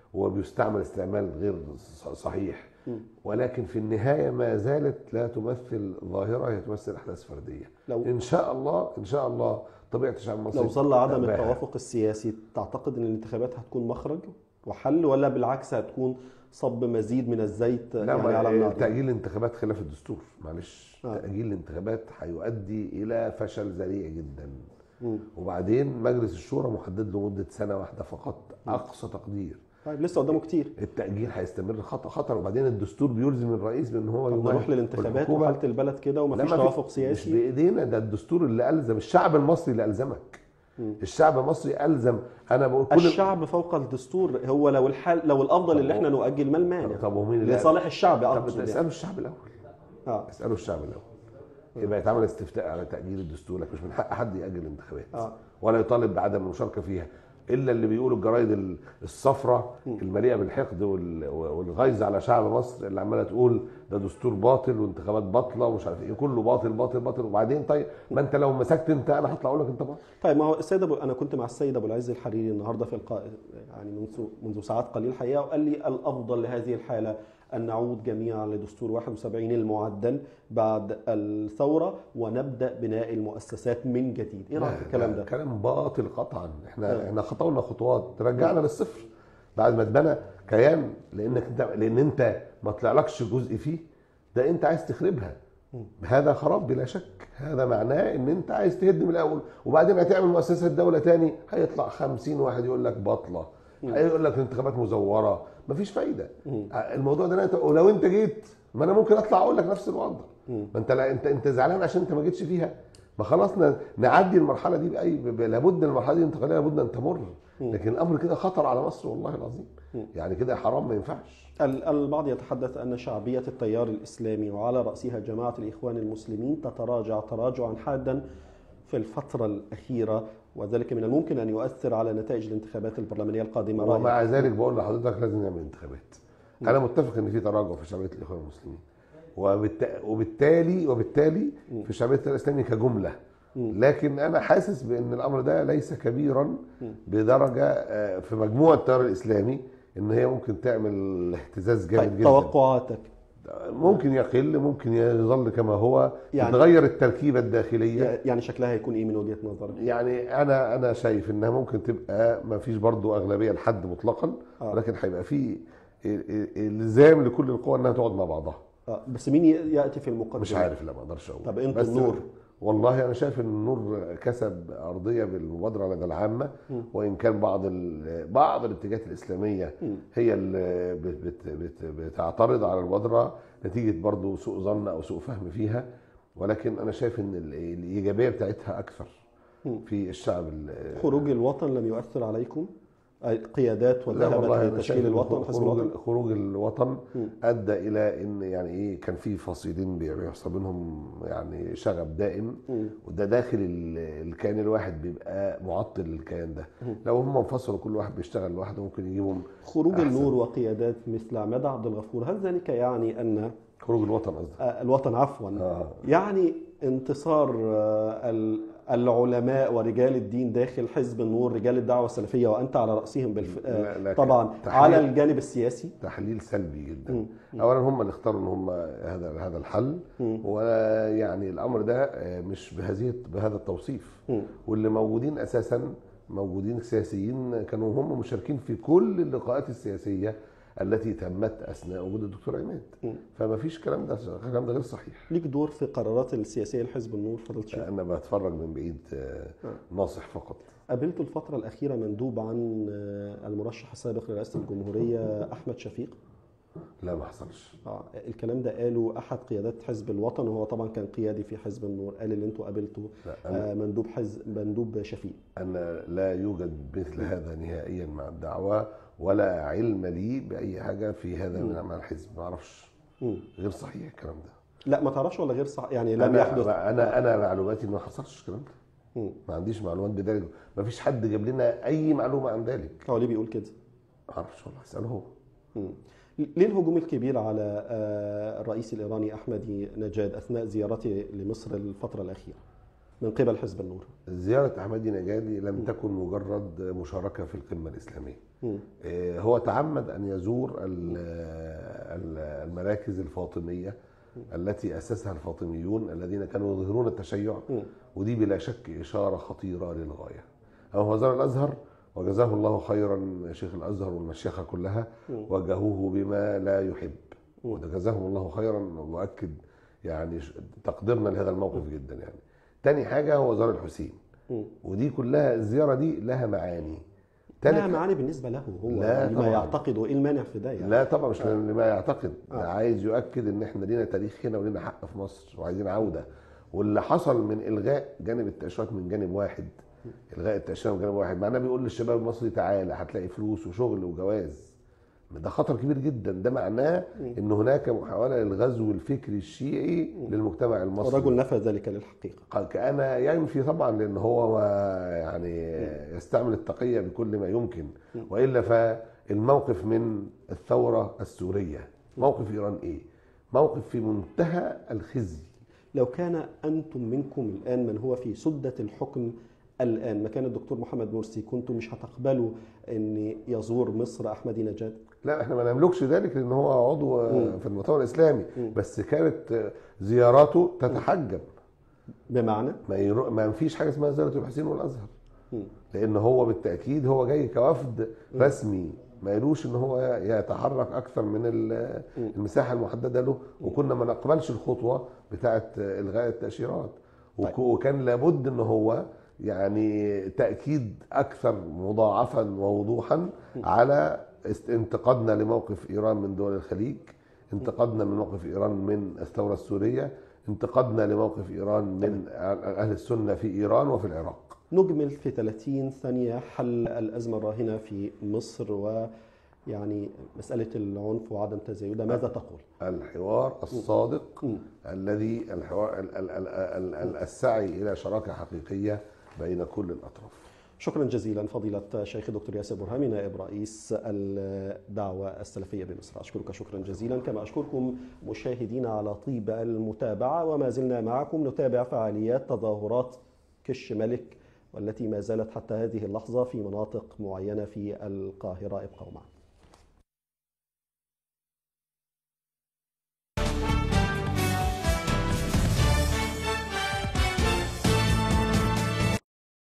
وبيستعمل استعمال غير ص- صحيح ولكن في النهايه ما زالت لا تمثل ظاهره هي تمثل احداث فرديه
لو-
ان شاء الله ان شاء الله طبيعه الشعب المصري
لو ظل عدم
تأباها.
التوافق السياسي تعتقد ان الانتخابات هتكون مخرج وحل ولا بالعكس هتكون صب مزيد من الزيت
لا
يعني على النار
تأجيل الانتخابات خلاف الدستور معلش
آه.
تأجيل الانتخابات هيؤدي إلى فشل ذريع جدا
مم.
وبعدين مجلس الشورى محدد له مدة سنة واحدة فقط أقصى تقدير
طيب لسه قدامه كتير
التأجيل هيستمر خطر خطر وبعدين الدستور بيلزم الرئيس بأن هو
طب
يمارس-
نروح للانتخابات
والحكومة-
وحاله البلد كده
لا،
ومفيش
ما في-
توافق
مش
سياسي
بايدينا ده الدستور اللي الزم الشعب المصري اللي الزمك الشعب المصري الزم انا بقول كل
الشعب فوق الدستور هو لو الحل لو الافضل اللي احنا نؤجل ما المانع
طب ومين اللي
لصالح الشعب
طب
اقصد يعني.
اسالوا الشعب الاول
اه
اسالوا الشعب الاول يبقى يتعمل استفتاء على تاجيل الدستور لك مش من حق حد ياجل الانتخابات
آه.
ولا يطالب بعدم المشاركه فيها الا اللي بيقولوا الجرايد ال- الصفراء المليئه بالحقد وال- والغيظ على شعب مصر اللي عماله تقول ده دستور باطل وانتخابات باطله ومش عارف ايه كله باطل باطل باطل وبعدين طيب ما انت لو مسكت انت انا هطلع اقول لك انت باطل
طيب ما هو السيد ابو انا كنت مع السيد ابو العز الحريري النهارده في لقاء يعني منذ منذ ساعات قليل الحقيقه وقال لي الافضل لهذه الحاله ان نعود جميعا لدستور 71 المعدل بعد الثوره ونبدا بناء المؤسسات من جديد، ايه رايك في الكلام ده؟
كلام باطل قطعا احنا
آه.
احنا خطونا خطوات رجعنا للصفر بعد ما اتبنى كيان لانك انت لان انت ما طلعلكش جزء فيه ده انت عايز تخربها هذا خراب بلا شك هذا معناه ان انت عايز تهد من الاول وبعدين هتعمل مؤسسه دوله تاني هيطلع خمسين واحد يقول لك باطله هيقول لك الانتخابات مزوره مفيش فايده الموضوع ده لا- ولو انت جيت ما انا ممكن اطلع اقول لك نفس الوضع ما انت لا انت انت زعلان عشان انت ما جيتش فيها ما خلاص ن- نعدي المرحله دي باي ب- لابد المرحله دي الانتقاليه لابد ان تمر لكن الامر كده خطر على مصر والله العظيم يعني كده حرام ما ينفعش
ال- البعض يتحدث ان شعبيه التيار الاسلامي وعلى راسها جماعه الاخوان المسلمين تتراجع تراجعا حادا في الفتره الاخيره وذلك من الممكن ان يؤثر على نتائج الانتخابات البرلمانيه القادمه رأيك؟
ومع ذلك بقول لحضرتك لازم نعمل انتخابات انا متفق ان في تراجع في شعبيه الاخوان المسلمين وبالت- وبالتالي وبالتالي في شعبيه التيار الاسلامي كجمله لكن انا حاسس بان الامر ده ليس كبيرا بدرجه آه، في مجموع التيار الاسلامي ان هي ممكن تعمل اهتزاز جامد
طيب
جدا
توقعاتك
ممكن يقل ممكن يظل كما هو
يعني-
تتغير التركيبه الداخليه
يعني شكلها هيكون ايه من وجهه نظرك؟
يعني انا انا شايف انها ممكن تبقى ما فيش برضو اغلبيه لحد مطلقا
آه.
ولكن هيبقى في ال- ال- الزام لكل القوى انها تقعد مع بعضها
آه، بس مين ي- ياتي في المقدمه؟
مش عارف لا ما اقدرش اقول
طب انتوا
بس
النور؟
والله انا شايف ان النور كسب ارضيه بالمبادره لدى العامه وان كان بعض ال- بعض الاتجاهات الاسلاميه هي اللي بت بت بت بتعترض على المبادره نتيجه برضو سوء ظن او سوء فهم فيها ولكن انا شايف ان ال- الايجابيه بتاعتها اكثر في الشعب ال-
خروج الوطن لم يؤثر عليكم؟ أي قيادات
لا والله
وذهبت
أنا
لتشكيل
شايف إن
الوطن حزب
خروج
الوطن؟
خروج الوطن ادى الى ان يعني ايه كان في فصيلين بيحصل بينهم يعني شغب دائم وده داخل ال- الكيان الواحد بيبقى معطل الكيان ده لو هم انفصلوا كل واحد بيشتغل لوحده ممكن يجيبهم
خروج
أحسن.
النور وقيادات مثل عماد عبد الغفور هل ذلك يعني ان
خروج الوطن قصدي
آه، الوطن عفوا
آه.
يعني انتصار آه، ال- العلماء ورجال الدين داخل حزب النور رجال الدعوه السلفيه وانت على راسهم بالف... آه،
لا- لكن
طبعا
تحليل-
على الجانب السياسي
تحليل سلبي جدا اولا هم اللي اختاروا ان هم هذا هذا الحل ويعني الامر ده آه، مش بهذه بهذا التوصيف واللي موجودين اساسا موجودين سياسيين كانوا هم مشاركين في كل اللقاءات السياسيه التي تمت اثناء وجود الدكتور عماد فما فيش كلام ده الكلام ده غير صحيح
ليك دور في قرارات السياسيه لحزب النور فضلت شيخ
انا بتفرج من بعيد آه، ناصح فقط
قابلت الفتره الاخيره مندوب عن آه، المرشح السابق لرئاسه الجمهوريه احمد شفيق
لا ما حصلش
آه، الكلام ده قاله احد قيادات حزب الوطن وهو طبعا كان قيادي في حزب النور قال اللي انتوا قابلتوا
لا،
آه، مندوب حزب مندوب شفيق
أن لا يوجد مثل هذا نهائيا مع الدعوة ولا علم لي بأي حاجة في هذا من مع الحزب ما أعرفش
مم.
غير صحيح الكلام ده
لا ما تعرفش ولا غير صح يعني لم
أنا
يحدث
أنا أنا معلوماتي إن ما حصلش الكلام ده
مم.
ما عنديش معلومات بذلك ما فيش حد جاب لنا أي معلومة عن ذلك
هو ليه بيقول كده
ما أعرفش والله اسأله هو
مم. ليه الهجوم الكبير على آه، الرئيس الايراني احمدي نجاد اثناء زيارته لمصر الفتره الاخيره من قبل حزب النور
زيارة أحمدي نجادي لم تكن مجرد مشاركة في القمة الإسلامية
مم.
آه، هو تعمد أن يزور ال- ال- المراكز الفاطمية التي أسسها الفاطميون الذين كانوا يظهرون التشيع
مم.
ودي بلا شك إشارة خطيرة للغاية أما هو زار الأزهر وجزاه الله خيرا شيخ الأزهر والمشيخة كلها
مم.
وجهوه بما لا يحب
مم.
وجزاهم الله خيرا وأكد يعني ش- تقديرنا لهذا الموقف جدا يعني تاني حاجة هو زار الحسين
مم.
ودي كلها الزيارة دي لها معاني
لها
تالت
معاني بالنسبة له هو
لا
لما
طبعاً.
يعتقد ايه المانع في ده يعني
لا طبعا مش لما يعتقد
آه.
ده عايز يؤكد ان احنا لينا تاريخ هنا ولينا حق في مصر وعايزين عوده واللي حصل من الغاء جانب التاشيرات من جانب واحد الغاء التاشيره من جانب واحد معناه بيقول للشباب المصري تعالى هتلاقي فلوس وشغل وجواز ده خطر كبير جدا ده معناه ان هناك محاوله للغزو الفكري الشيعي للمجتمع المصري
الرجل نفى ذلك للحقيقة
قال كان ينفي طبعا لان هو ما يعني يستعمل التقيه بكل ما يمكن والا فالموقف من الثوره السوريه موقف ايران ايه؟ موقف في منتهى الخزي
لو كان أنتم منكم الآن من هو في سدة الحكم الآن مكان الدكتور محمد مرسي كنتم مش هتقبلوا أن يزور مصر أحمدي نجاد
لا احنا ما نملكش ذلك لان هو عضو
مم.
في المؤتمر الاسلامي
مم.
بس كانت زياراته تتحجب
بمعنى
ما, يرو... ما فيش حاجه اسمها زياره الحسين والازهر
مم.
لان هو بالتاكيد هو جاي كوفد رسمي ما يلوش ان هو يتحرك اكثر من ال- المساحه المحدده له وكنا ما نقبلش الخطوه بتاعه الغاء التاشيرات وك-
طيب.
وكان لابد ان هو يعني تاكيد اكثر مضاعفا ووضوحا على است- انتقادنا لموقف ايران من دول الخليج انتقادنا من موقف ايران من الثوره السوريه انتقادنا لموقف ايران من اهل السنه في ايران وفي العراق
نجمل في 30 ثانية حل الأزمة الراهنة في مصر ويعني مسألة العنف وعدم تزايدها ماذا تقول؟
الحوار الصادق
مم.
الذي الحوار ال- ال- ال- ال- ال- السعي الى شراكه حقيقيه بين كل الاطراف
شكرا جزيلا فضيلة الشيخ دكتور ياسر برهامي نائب رئيس الدعوة السلفية بمصر أشكرك شكرا جزيلا كما أشكركم مشاهدينا على طيب المتابعة وما زلنا معكم نتابع فعاليات تظاهرات كش ملك والتي ما زالت حتى هذه اللحظة في مناطق معينة في القاهرة ابقوا معنا